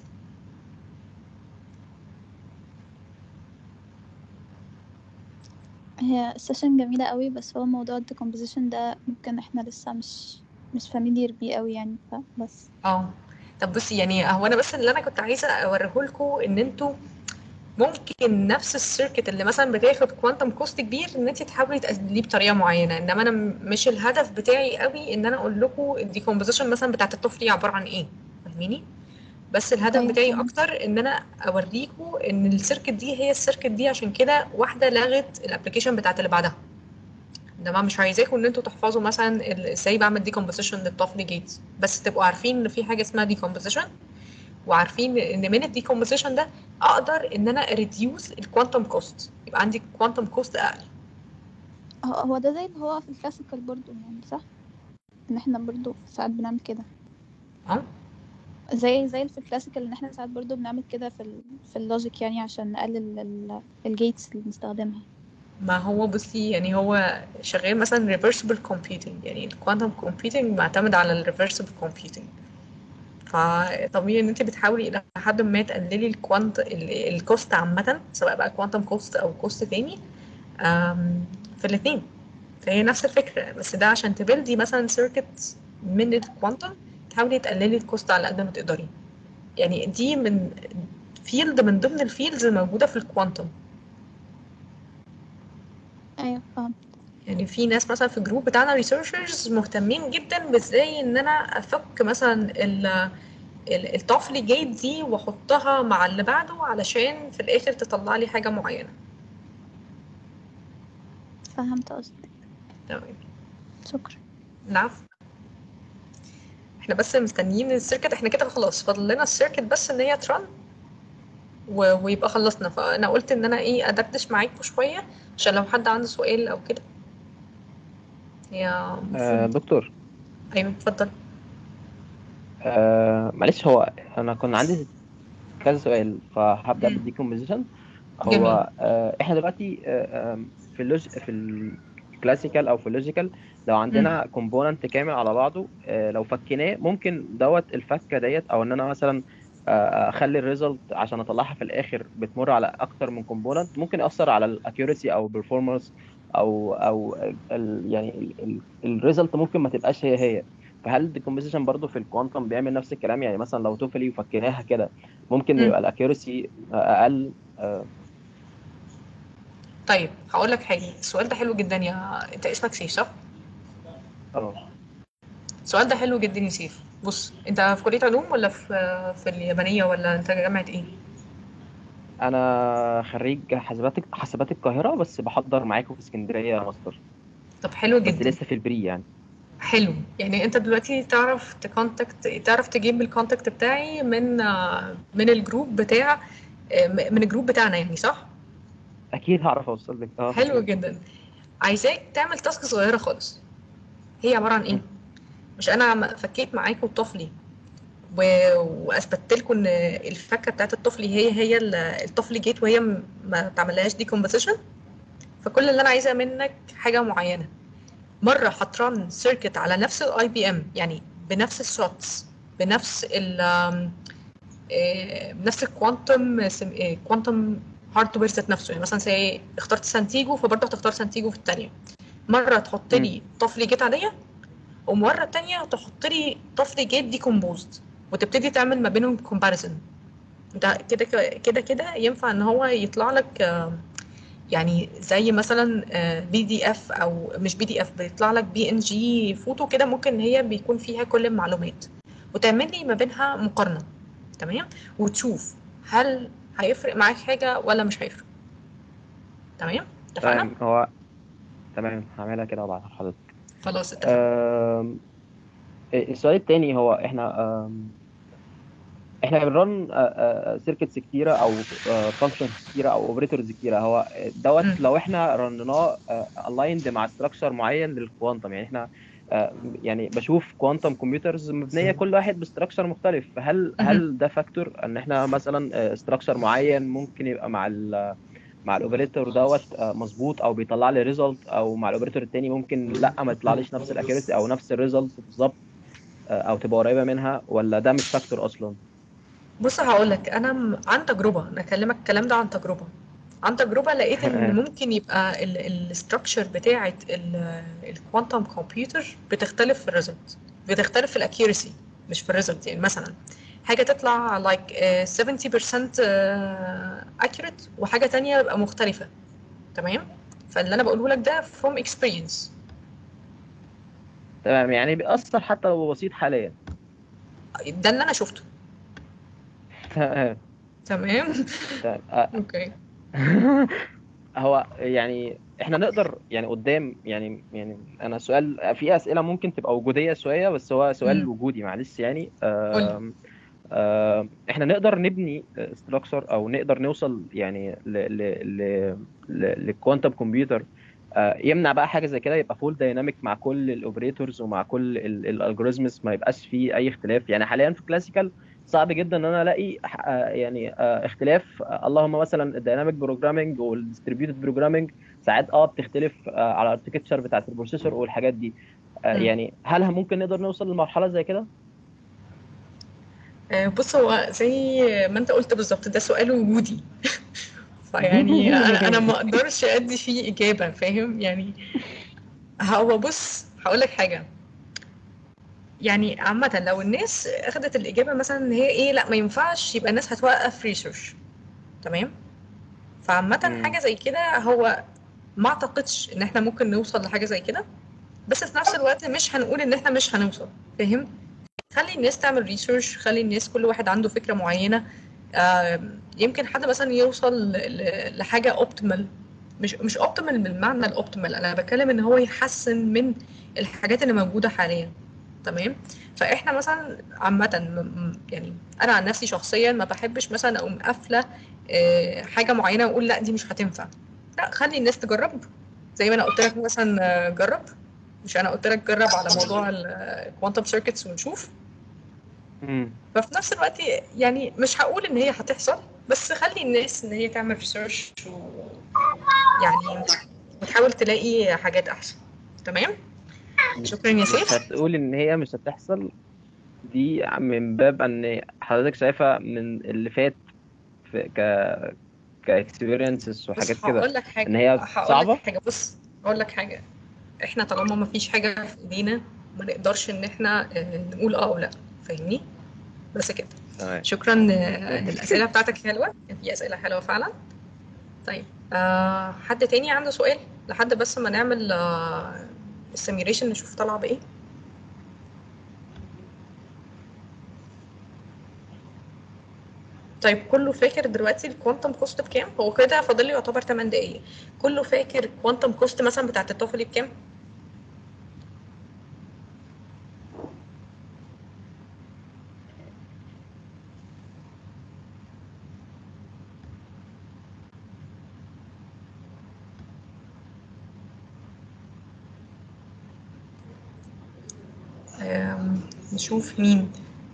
هي السيشن جميلة قوي بس هو موضوع الديكومبوزيشن ده ممكن احنا لسه مش مش فاميليير بيه قوي يعني فبس اه طب بصي يعني هو انا بس اللي انا كنت عايزه اوريه لكم ان انتوا ممكن نفس السيركت اللي مثلا بتاخد كوانتم كوست كبير ان انت تحاولي تقلليه بطريقه معينه انما انا م- مش الهدف بتاعي قوي ان انا اقول لكم الديكومبوزيشن مثلا بتاعت الطفل دي عباره عن ايه فاهميني بس الهدف أيوة بتاعي فهمت. اكتر ان انا اوريكم ان السيركت دي هي السيركت دي عشان كده واحده لغت الابلكيشن بتاعت اللي بعدها انما مش عايزاكم ان انتوا تحفظوا مثلا ال- ازاي بعمل ديكومبوزيشن للطفل جيتس بس تبقوا عارفين ان في حاجه اسمها ديكومبوزيشن وعارفين ان من الديكومبوزيشن ده اقدر ان انا اريديوس الكوانتم كوست يبقى عندي كوانتم كوست اقل هو هو ده زي اللي هو في الكلاسيكال برضو يعني صح ان احنا برضو ساعات بنعمل كده اه زي زي في الكلاسيكال ان احنا ساعات برضو بنعمل كده في ال في اللوجيك يعني عشان نقلل ال- الجيتس اللي بنستخدمها ما هو بصي يعني هو شغال مثلا reversible computing يعني الكوانتم computing معتمد على ال reversible computing فطبيعي ان انت بتحاولي الى حد ما تقللي الكوانت ال- الكوست عامة سواء بقى كوانتم كوست او كوست تاني أم، في الاتنين فهي نفس الفكرة بس ده عشان تبلدي مثلا سيركت من الكوانتم تحاولي تقللي الكوست على قد ما تقدري يعني دي من فيلد من ضمن الفيلدز الموجودة في الكوانتم ايوه فاهم يعني في ناس مثلا في الجروب بتاعنا ريسيرشرز مهتمين جدا بازاي ان انا افك مثلا ال ال- الطفل جيت دي واحطها مع اللي بعده علشان في الاخر تطلع لي حاجة معينة فهمت قصدك تمام شكرا العفو احنا بس مستنيين السيركت احنا كده خلاص فاضل لنا السيركت بس ان هي ترن و- ويبقى خلصنا فانا قلت ان انا ايه ادردش معاكم شوية عشان لو حد عنده سؤال او كده هي آه المفروض دكتور ايوه اتفضل آه معلش هو انا كان عندي كذا سؤال فهبدأ مم. بالديكومبوزيشن جميل هو آه احنا دلوقتي آه آم، في اللوج في الكلاسيكال او في اللوجيكال لو عندنا كومبوننت كامل على بعضه آه لو فكيناه ممكن دوت الفكه ديت او ان انا مثلا آه، اخلي الريزلت عشان اطلعها في الاخر بتمر على اكتر من كومبوننت ممكن ياثر على الاكيورسي او البرفورمانس او او ال يعني الريزلت ممكن ما تبقاش هي هي فهل الديكومبوزيشن برضو في الكوانتم بيعمل نفس الكلام يعني مثلا لو توفلي وفكيناها كده ممكن مم. يبقى الاكيورسي اقل آه، طيب هقول لك حاجة السؤال ده حلو جدا يا انت اسمك سيف صح؟ اه السؤال ده حلو جدا يا سيف بص انت في كلية علوم ولا في في اليابانية ولا انت جامعة ايه؟ انا خريج حاسبات حاسبات القاهره بس بحضر معاكم في اسكندريه ماستر طب حلو بس جدا لسه في البري يعني حلو يعني انت دلوقتي تعرف تكونتاكت تعرف تجيب الكونتاكت بتاعي من آه، من الجروب بتاع آه، م- من الجروب بتاعنا يعني صح؟ اكيد هعرف اوصل لك اه حلو جدا عايزاك تعمل تاسك صغيرة خالص هي عبارة عن ايه؟ مش انا عم- فكيت معاكم الطفلي و... واثبتت لكم ان الفكه بتاعت الطفلي هي هي ال- الطفل جيت وهي م- ما تعملهاش دي كومبوزيشن فكل اللي انا عايزاه منك حاجه معينه مره هترن سيركت على نفس الاي بي ام يعني بنفس الشوتس بنفس ال آم، آه، بنفس الكوانتم كوانتم هاردوير ذات نفسه يعني مثلا زي اخترت سانتيجو فبرضه هتختار سانتيجو في الثانيه مره تحط لي طفل جيت عليا ومره تانية تحط لي طفل جيت ديكومبوزد وتبتدي تعمل ما بينهم كومباريزن ده كده كده كده ينفع ان هو يطلع لك آه، يعني زي مثلا بي دي اف او مش بي دي اف بيطلع لك بي ان جي فوتو كده ممكن هي بيكون فيها كل المعلومات وتعمل لي ما بينها مقارنة تمام وتشوف هل هيفرق معاك حاجة ولا مش هيفرق تمام اتفقنا تمام هو تمام هعملها كده وابعتها لحضرتك خلاص اتفقنا آم، السؤال التاني هو احنا آم، احنا بنرن سيركتس كتيره او فانكشنز كتيره او اوبريتورز كتيره هو دوت مم. لو احنا رنناه الايند مع ستراكشر معين للكوانتم يعني احنا آه، يعني بشوف كوانتم كمبيوترز مبنيه كل واحد بستراكشر مختلف فهل مهم. هل ده فاكتور ان احنا مثلا ستراكشر معين ممكن يبقى مع ال مع الاوبريتور دوت آه، مظبوط او بيطلع لي ريزلت او مع الاوبريتور التاني ممكن لا ما يطلعليش نفس الاكيورسي او نفس الريزلت بالظبط آه، او تبقى قريبه منها ولا ده مش فاكتور اصلا بص هقول لك انا م- عن تجربه انا اكلمك الكلام ده عن تجربه عن تجربه لقيت ان ممكن يبقى الاستراكشر بتاعه الكوانتم كمبيوتر بتختلف في الريزلت بتختلف في الاكيورسي مش في الريزلت يعني مثلا حاجه تطلع like آه، 70% آه، accurate وحاجه تانية يبقى مختلفه تمام فاللي انا بقوله لك ده from experience تمام يعني بيأثر حتى لو بسيط حاليا ده اللي انا شفته تمام تمام تمام آه، اوكي هو يعني احنا نقدر يعني قدام يعني يعني انا سؤال في اسئله ممكن تبقى وجوديه شويه بس هو سؤال مم. وجودي معلش يعني قولي. آم، آم، احنا نقدر نبني ستراكشر او نقدر نوصل يعني ل ل ل للكوانتم كمبيوتر يمنع بقى حاجه زي كده يبقى فول دايناميك مع كل الاوبريتورز ومع كل الالجوريزمز ما يبقاش فيه اي اختلاف يعني حاليا في كلاسيكال صعب جدا ان انا الاقي آه، يعني آه، اختلاف آه، اللهم مثلا الدايناميك بروجرامنج والديستريبيوتد بروجرامنج ساعات اه بتختلف آه، على الاركتكتشر بتاعت البروسيسور والحاجات دي آه، مم. يعني هل ممكن نقدر نوصل لمرحله زي كده؟ آه، بص هو زي ما انت قلت بالظبط ده سؤال وجودي فيعني انا انا ما اقدرش ادي فيه اجابه فاهم يعني هو بص هقول لك حاجه يعني عامة لو الناس اخدت الإجابة مثلا إن هي إيه لا ما ينفعش يبقى الناس هتوقف ريسيرش تمام فعامة مم. حاجة زي كده هو ما أعتقدش إن إحنا ممكن نوصل لحاجة زي كده بس في نفس الوقت مش هنقول إن إحنا مش هنوصل فاهم خلي الناس تعمل ريسيرش خلي الناس كل واحد عنده فكرة معينة آم، يمكن حد مثلا يوصل ل- ل- لحاجة اوبتيمال مش مش اوبتيمال بالمعنى الاوبتيمال انا بتكلم ان هو يحسن من الحاجات اللي موجودة حاليا تمام فاحنا مثلا عامة م- م- يعني انا عن نفسي شخصيا ما بحبش مثلا اقوم قافلة آه، حاجة معينة واقول لا دي مش هتنفع لا خلي الناس تجرب زي ما انا قلت لك مثلا آه، جرب مش انا قلت لك جرب على موضوع الكوانتم سيركتس ونشوف مم. ففي نفس الوقت يعني مش هقول ان هي هتحصل بس خلي الناس ان هي تعمل ريسيرش و يعني وتحاول تلاقي حاجات احسن تمام شكرا يا مش سيف هتقول ان هي مش هتحصل دي من باب ان حضرتك شايفه من اللي فات في ك كاكسبيرينسز وحاجات بص كده هقول لك حاجه ان هي هقول صعبه لك حاجه بص هقول لك حاجه احنا طالما ما فيش حاجه في ايدينا ما نقدرش ان احنا آه، نقول اه او لا فاهمني بس كده تمام شكرا آه، الاسئله بتاعتك حلوه كان في اسئله حلوه فعلا طيب آه حد تاني عنده سؤال لحد بس ما نعمل آه السيميوليشن نشوف طالعه بايه طيب كله فاكر دلوقتي الكوانتم كوست بكام هو كده فاضل لي يعتبر 8 دقايق كله فاكر الكوانتم كوست مثلا بتاعت التوفلي بكام آم، نشوف مين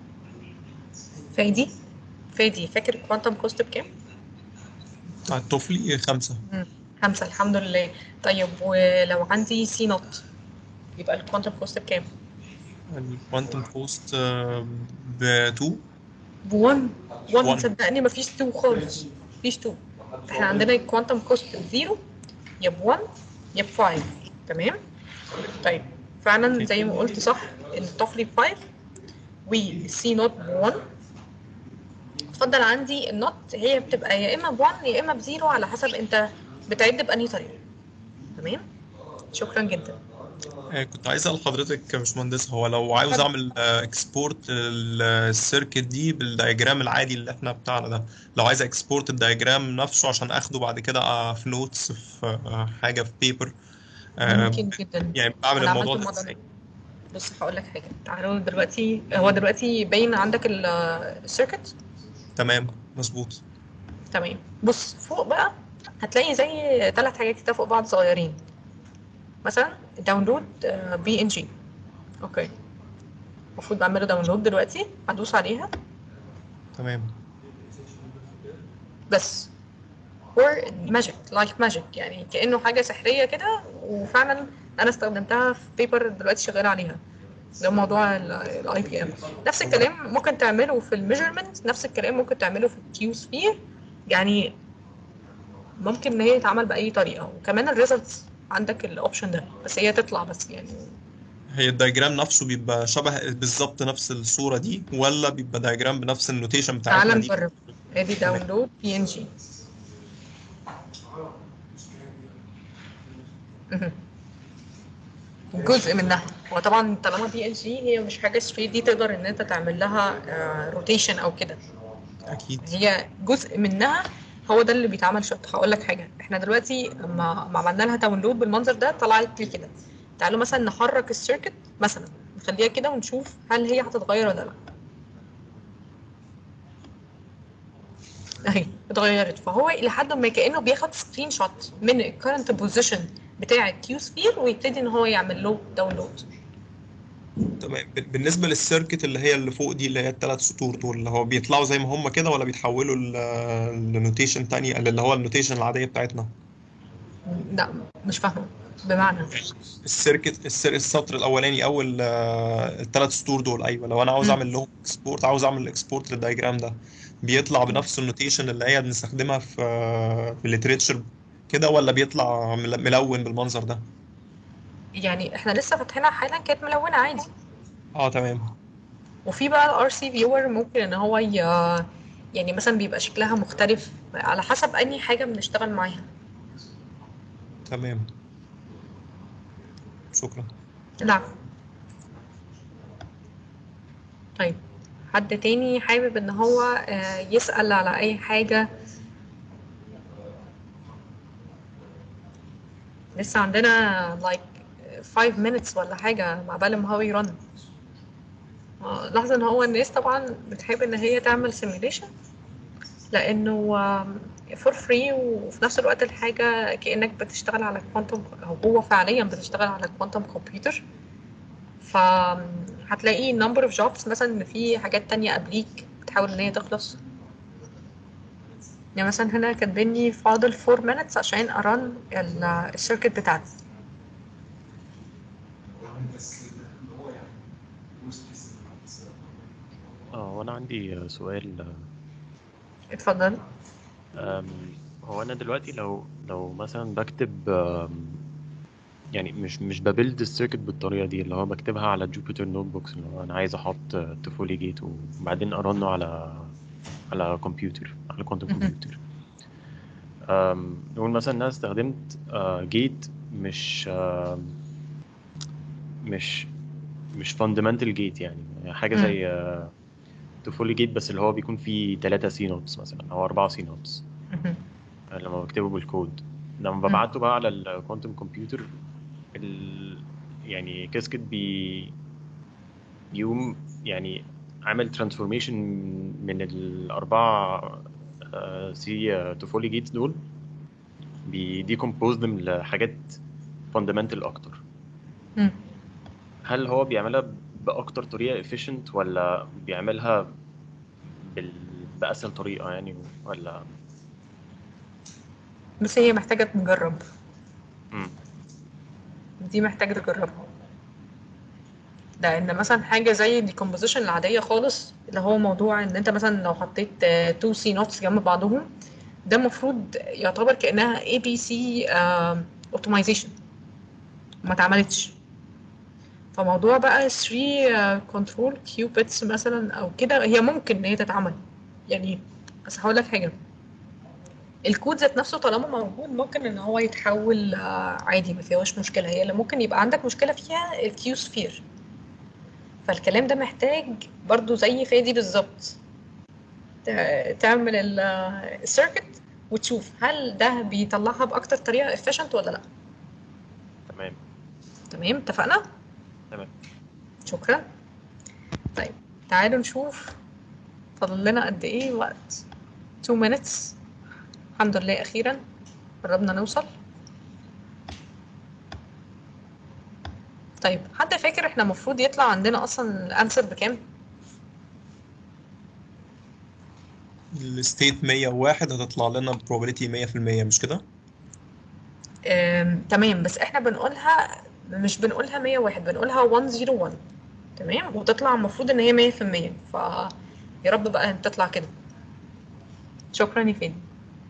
فادي فادي فاكر الكوانتم كوست بكام بتاع الطفلي خمسة مم. خمسة الحمد لله طيب ولو عندي سي نوت يبقى الكوانتم كوست بكام الكوانتم كوست ب 2 ب 1 1 1. صدقني مفيش 2 خالص مفيش 2 احنا عندنا الكوانتم كوست بزيرو يا ب 1 يا ب 5 تمام طيب فعلا زي ما قلت صح ان الطفل ب 5 والسي نوت ب 1 اتفضل عندي النوت هي بتبقى يا اما ب 1 يا اما بزيرو على حسب انت بتعد بأنهي طريقه تمام شكرا جدا آه، كنت عايز اسال حضرتك يا باشمهندس هو لو عاوز اتفضل. اعمل اكسبورت السيركت دي بالدياجرام العادي اللي احنا بتاعنا ده لو عايز اكسبورت الدياجرام نفسه عشان اخده بعد كده آه، في نوتس في آه، حاجه في بيبر ممكن جدا يعني بعمل انا الموضوع عملت ده الموضوع ازاي ده بص هقول لك حاجه تعالوا دلوقتي هو دلوقتي باين عندك السيركت تمام مظبوط تمام بص فوق بقى هتلاقي زي ثلاث حاجات كده فوق بعض صغيرين مثلا داونلود بي ان جي اوكي المفروض بعمله داونلود دلوقتي هدوس عليها تمام بس اور ماجيك لايك ماجيك يعني كانه حاجه سحريه كده وفعلا انا استخدمتها في بيبر دلوقتي شغال عليها ده موضوع الاي بي ام نفس الكلام ممكن تعمله في الميجرمنت نفس الكلام ممكن تعمله في الكيو سفير يعني ممكن ان هي تتعمل باي طريقه وكمان الريزلتس عندك الاوبشن ده بس هي تطلع بس يعني هي الدياجرام نفسه بيبقى شبه بالظبط نفس الصوره دي ولا بيبقى دياجرام بنفس النوتيشن بتاعتنا تعال دي نجرب ادي داونلود بي ان جي جزء منها وطبعا طالما بي ان جي هي مش حاجه 3 دي تقدر ان انت تعمل لها روتيشن او كده اكيد هي جزء منها هو ده اللي بيتعمل شوت هقول لك حاجه احنا دلوقتي ما ما عملنا لها داونلود بالمنظر ده طلعت لي كده تعالوا مثلا نحرك السيركت مثلا نخليها كده ونشوف هل هي هتتغير ولا لا اهي اتغيرت فهو الى حد ما كانه بياخد سكرين شوت من الكرنت بوزيشن بتاع الكيو سفير ويبتدي ان هو يعمل له داونلود تمام بال- بالنسبه للسيركت اللي هي اللي فوق دي اللي هي الثلاث سطور دول اللي هو بيطلعوا زي ما هم كده ولا بيتحولوا ل- لنوتيشن تاني اللي هو النوتيشن العاديه بتاعتنا لا مش فاهمه بمعنى السيركت السر السطر الاولاني او الثلاث سطور دول ايوه لو انا عاوز مم. اعمل لهم اكسبورت عاوز اعمل اكسبورت للدايجرام ده بيطلع بنفس النوتيشن اللي هي بنستخدمها في في الليتريتشر كده ولا بيطلع مل- ملون بالمنظر ده يعني احنا لسه فاتحينها حالا كانت ملونه عادي اه تمام وفي بقى الار سي فيور ممكن ان هو ي... يعني مثلا بيبقى شكلها مختلف على حسب انهي حاجه بنشتغل معاها تمام شكرا لا طيب حد تاني حابب ان هو آه، يسأل على اي حاجة لسه عندنا like 5 minutes ولا حاجة مع بال ما هو يرن آه، لاحظ ان هو الناس طبعا بتحب ان هي تعمل simulation لانه فور فري وفي نفس الوقت الحاجة كأنك بتشتغل على كوانتم او هو فعليا بتشتغل على كوانتم كمبيوتر فهتلاقي number of jobs مثلا ان في حاجات تانية قبليك بتحاول ان هي تخلص يعني مثلا هنا كاتبيني فاضل 4 minutes عشان ارن السيركت بتاعتي اه وانا عندي سؤال اتفضل أم، هو انا دلوقتي لو لو مثلا بكتب أم، يعني مش مش ببيلد السيركت بالطريقه دي اللي هو بكتبها على جوبيتر نوت بوكس اللي هو انا عايز احط تفولي جيت وبعدين ارنه على على كمبيوتر على كوانتم مهم. كمبيوتر أم، نقول مثلا ان انا استخدمت جيت مش أم، مش مش فاندمنتال جيت يعني حاجه مم. زي تفولي جيت بس اللي هو بيكون فيه 3 سي نوتس مثلا او 4 سي نوتس مهم. لما بكتبه بالكود لما ببعته بقى على الكوانتم كمبيوتر ال... يعني كاسكت بي بيقوم يعني عامل ترانسفورميشن من الأربعة سي توفولي جيتس دول بيديكومبوز them لحاجات فاندمنتال أكتر مم. هل هو بيعملها بأكتر طريقة efficient ولا بيعملها بال... بأسهل طريقة يعني ولا بس هي محتاجة تجرب مم. دي محتاجة تجربها لأن مثلا حاجة زي الديكومبوزيشن العادية خالص اللي هو موضوع إن أنت مثلا لو حطيت تو سي نوتس جنب بعضهم ده المفروض يعتبر كأنها اي بي سي اوتومايزيشن ما اتعملتش فموضوع بقى 3 كنترول كيوبيتس مثلا او كده هي ممكن ان هي تتعمل يعني بس هقول لك حاجه الكود ذات نفسه طالما موجود ممكن ان هو يتحول آه، عادي ما فيهوش مشكله هي اللي ممكن يبقى عندك مشكله فيها الكيو سفير فالكلام ده محتاج برضو زي فادي بالظبط ت- تعمل السيركت وتشوف هل ده بيطلعها باكتر طريقه efficient ولا لا تمام تمام اتفقنا تمام شكرا طيب تعالوا نشوف فاضل لنا قد ايه وقت 2 minutes الحمد لله اخيرا قربنا نوصل طيب حد فاكر احنا المفروض يطلع عندنا اصلا الانسر بكام الستيت 101 هتطلع لنا probability 100% مش كده؟ أم، تمام بس احنا بنقولها مش بنقولها 101 بنقولها 101 تمام وتطلع المفروض ان هي 100% ف يا رب بقى تطلع كده شكرا يا فادي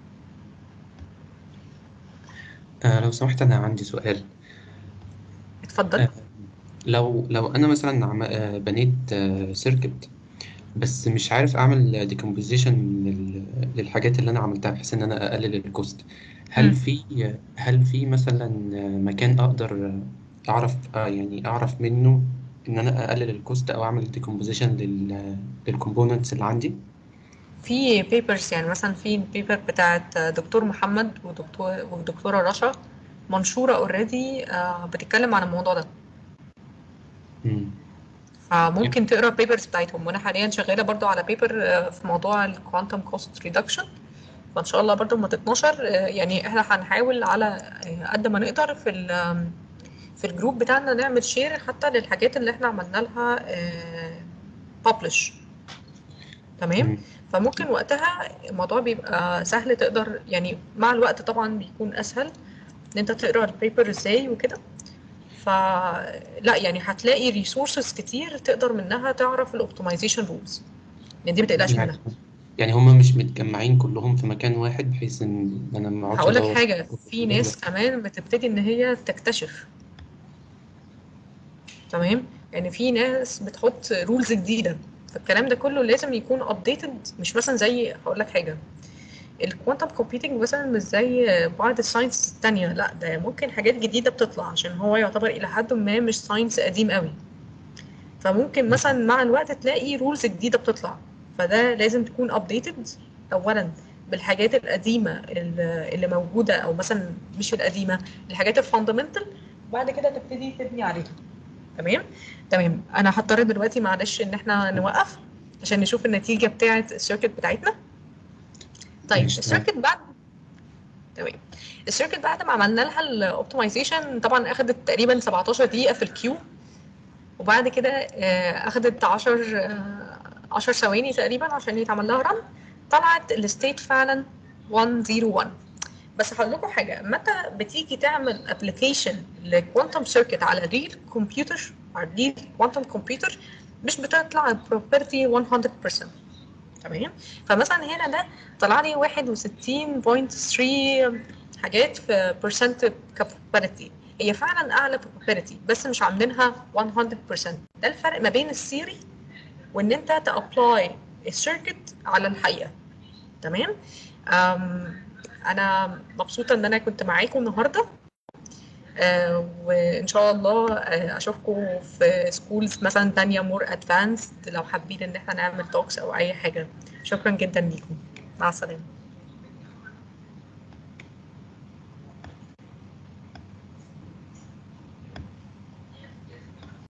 آه لو سمحت أنا عندي سؤال اتفضل آه لو لو أنا مثلا عم... آه بنيت آه سيركت بس مش عارف أعمل ديكومبوزيشن لل... للحاجات اللي أنا عملتها بحيث إن أنا أقلل الكوست هل مم. في هل في مثلا مكان أقدر أعرف آه يعني أعرف منه إن أنا أقلل الكوست أو أعمل ديكومبوزيشن لل... للكومبوننتس اللي عندي؟ في بيبرز يعني مثلا في البيبر بتاعت دكتور محمد ودكتور ودكتورة رشا منشورة اوريدي بتتكلم عن الموضوع ده مم. فممكن تقرا البيبرز بتاعتهم وانا حاليا شغاله برضو على بيبر في موضوع الكوانتم كوست ريدكشن فان شاء الله برضو لما تتنشر آه، يعني احنا هنحاول على آه، قد ما نقدر في ال في الجروب بتاعنا نعمل شير حتى للحاجات اللي احنا عملنا لها ببلش تمام مم. فممكن وقتها الموضوع بيبقى سهل تقدر يعني مع الوقت طبعا بيكون اسهل ان انت تقرا البيبر ازاي وكده فلا يعني هتلاقي ريسورسز كتير تقدر منها تعرف الاوبتمايزيشن رولز يعني دي ما تقلقش يعني منها يعني هما مش متجمعين كلهم في مكان واحد بحيث ان انا ما اقعدش هقول لك ادور حاجه في ناس كمان بتبتدي ان هي تكتشف تمام يعني في ناس بتحط رولز جديده فالكلام ده كله لازم يكون ابديتد مش مثلا زي هقول لك حاجه الكوانتم كومبيوتنج مثلا مش زي بعض الساينس التانية لا ده ممكن حاجات جديدة بتطلع عشان هو يعتبر إلى حد ما مش ساينس قديم قوي فممكن مثلا مع الوقت تلاقي رولز جديدة بتطلع فده لازم تكون ابديتد أولا بالحاجات القديمة اللي اللي موجودة أو مثلا مش القديمة الحاجات الفاندمنتال وبعد كده تبتدي تبني عليها تمام تمام أنا هضطر دلوقتي معلش إن احنا نوقف عشان نشوف النتيجة بتاعة السيركت بتاعتنا طيب ماشي، تمام. السيركت بعد تمام السيركت بعد ما عملنا لها الاوبتمايزيشن طبعا اخدت تقريبا 17 دقيقة في الكيو وبعد كده آه، اخدت 10 آه، 10 ثواني تقريبا عشان يتعمل لها رن طلعت الستيت فعلا 101 بس هقول لكم حاجه متى بتيجي تعمل ابلكيشن لكوانتم سيركت على ريل كمبيوتر على ريل كوانتم كمبيوتر مش بتطلع البروبرتي 100% تمام فمثلا هنا ده طلع لي 61.3 حاجات في percent capability هي فعلا اعلى probability بس مش عاملينها 100% ده الفرق ما بين الثيوري وان انت تابلاي السيركت على الحقيقه تمام أم انا مبسوطه ان انا كنت معاكم النهارده آه، وان شاء الله آه، اشوفكم في سكولز مثلا تانية مور ادفانسد لو حابين ان احنا نعمل توكس او اي حاجه شكرا جدا ليكم مع السلامه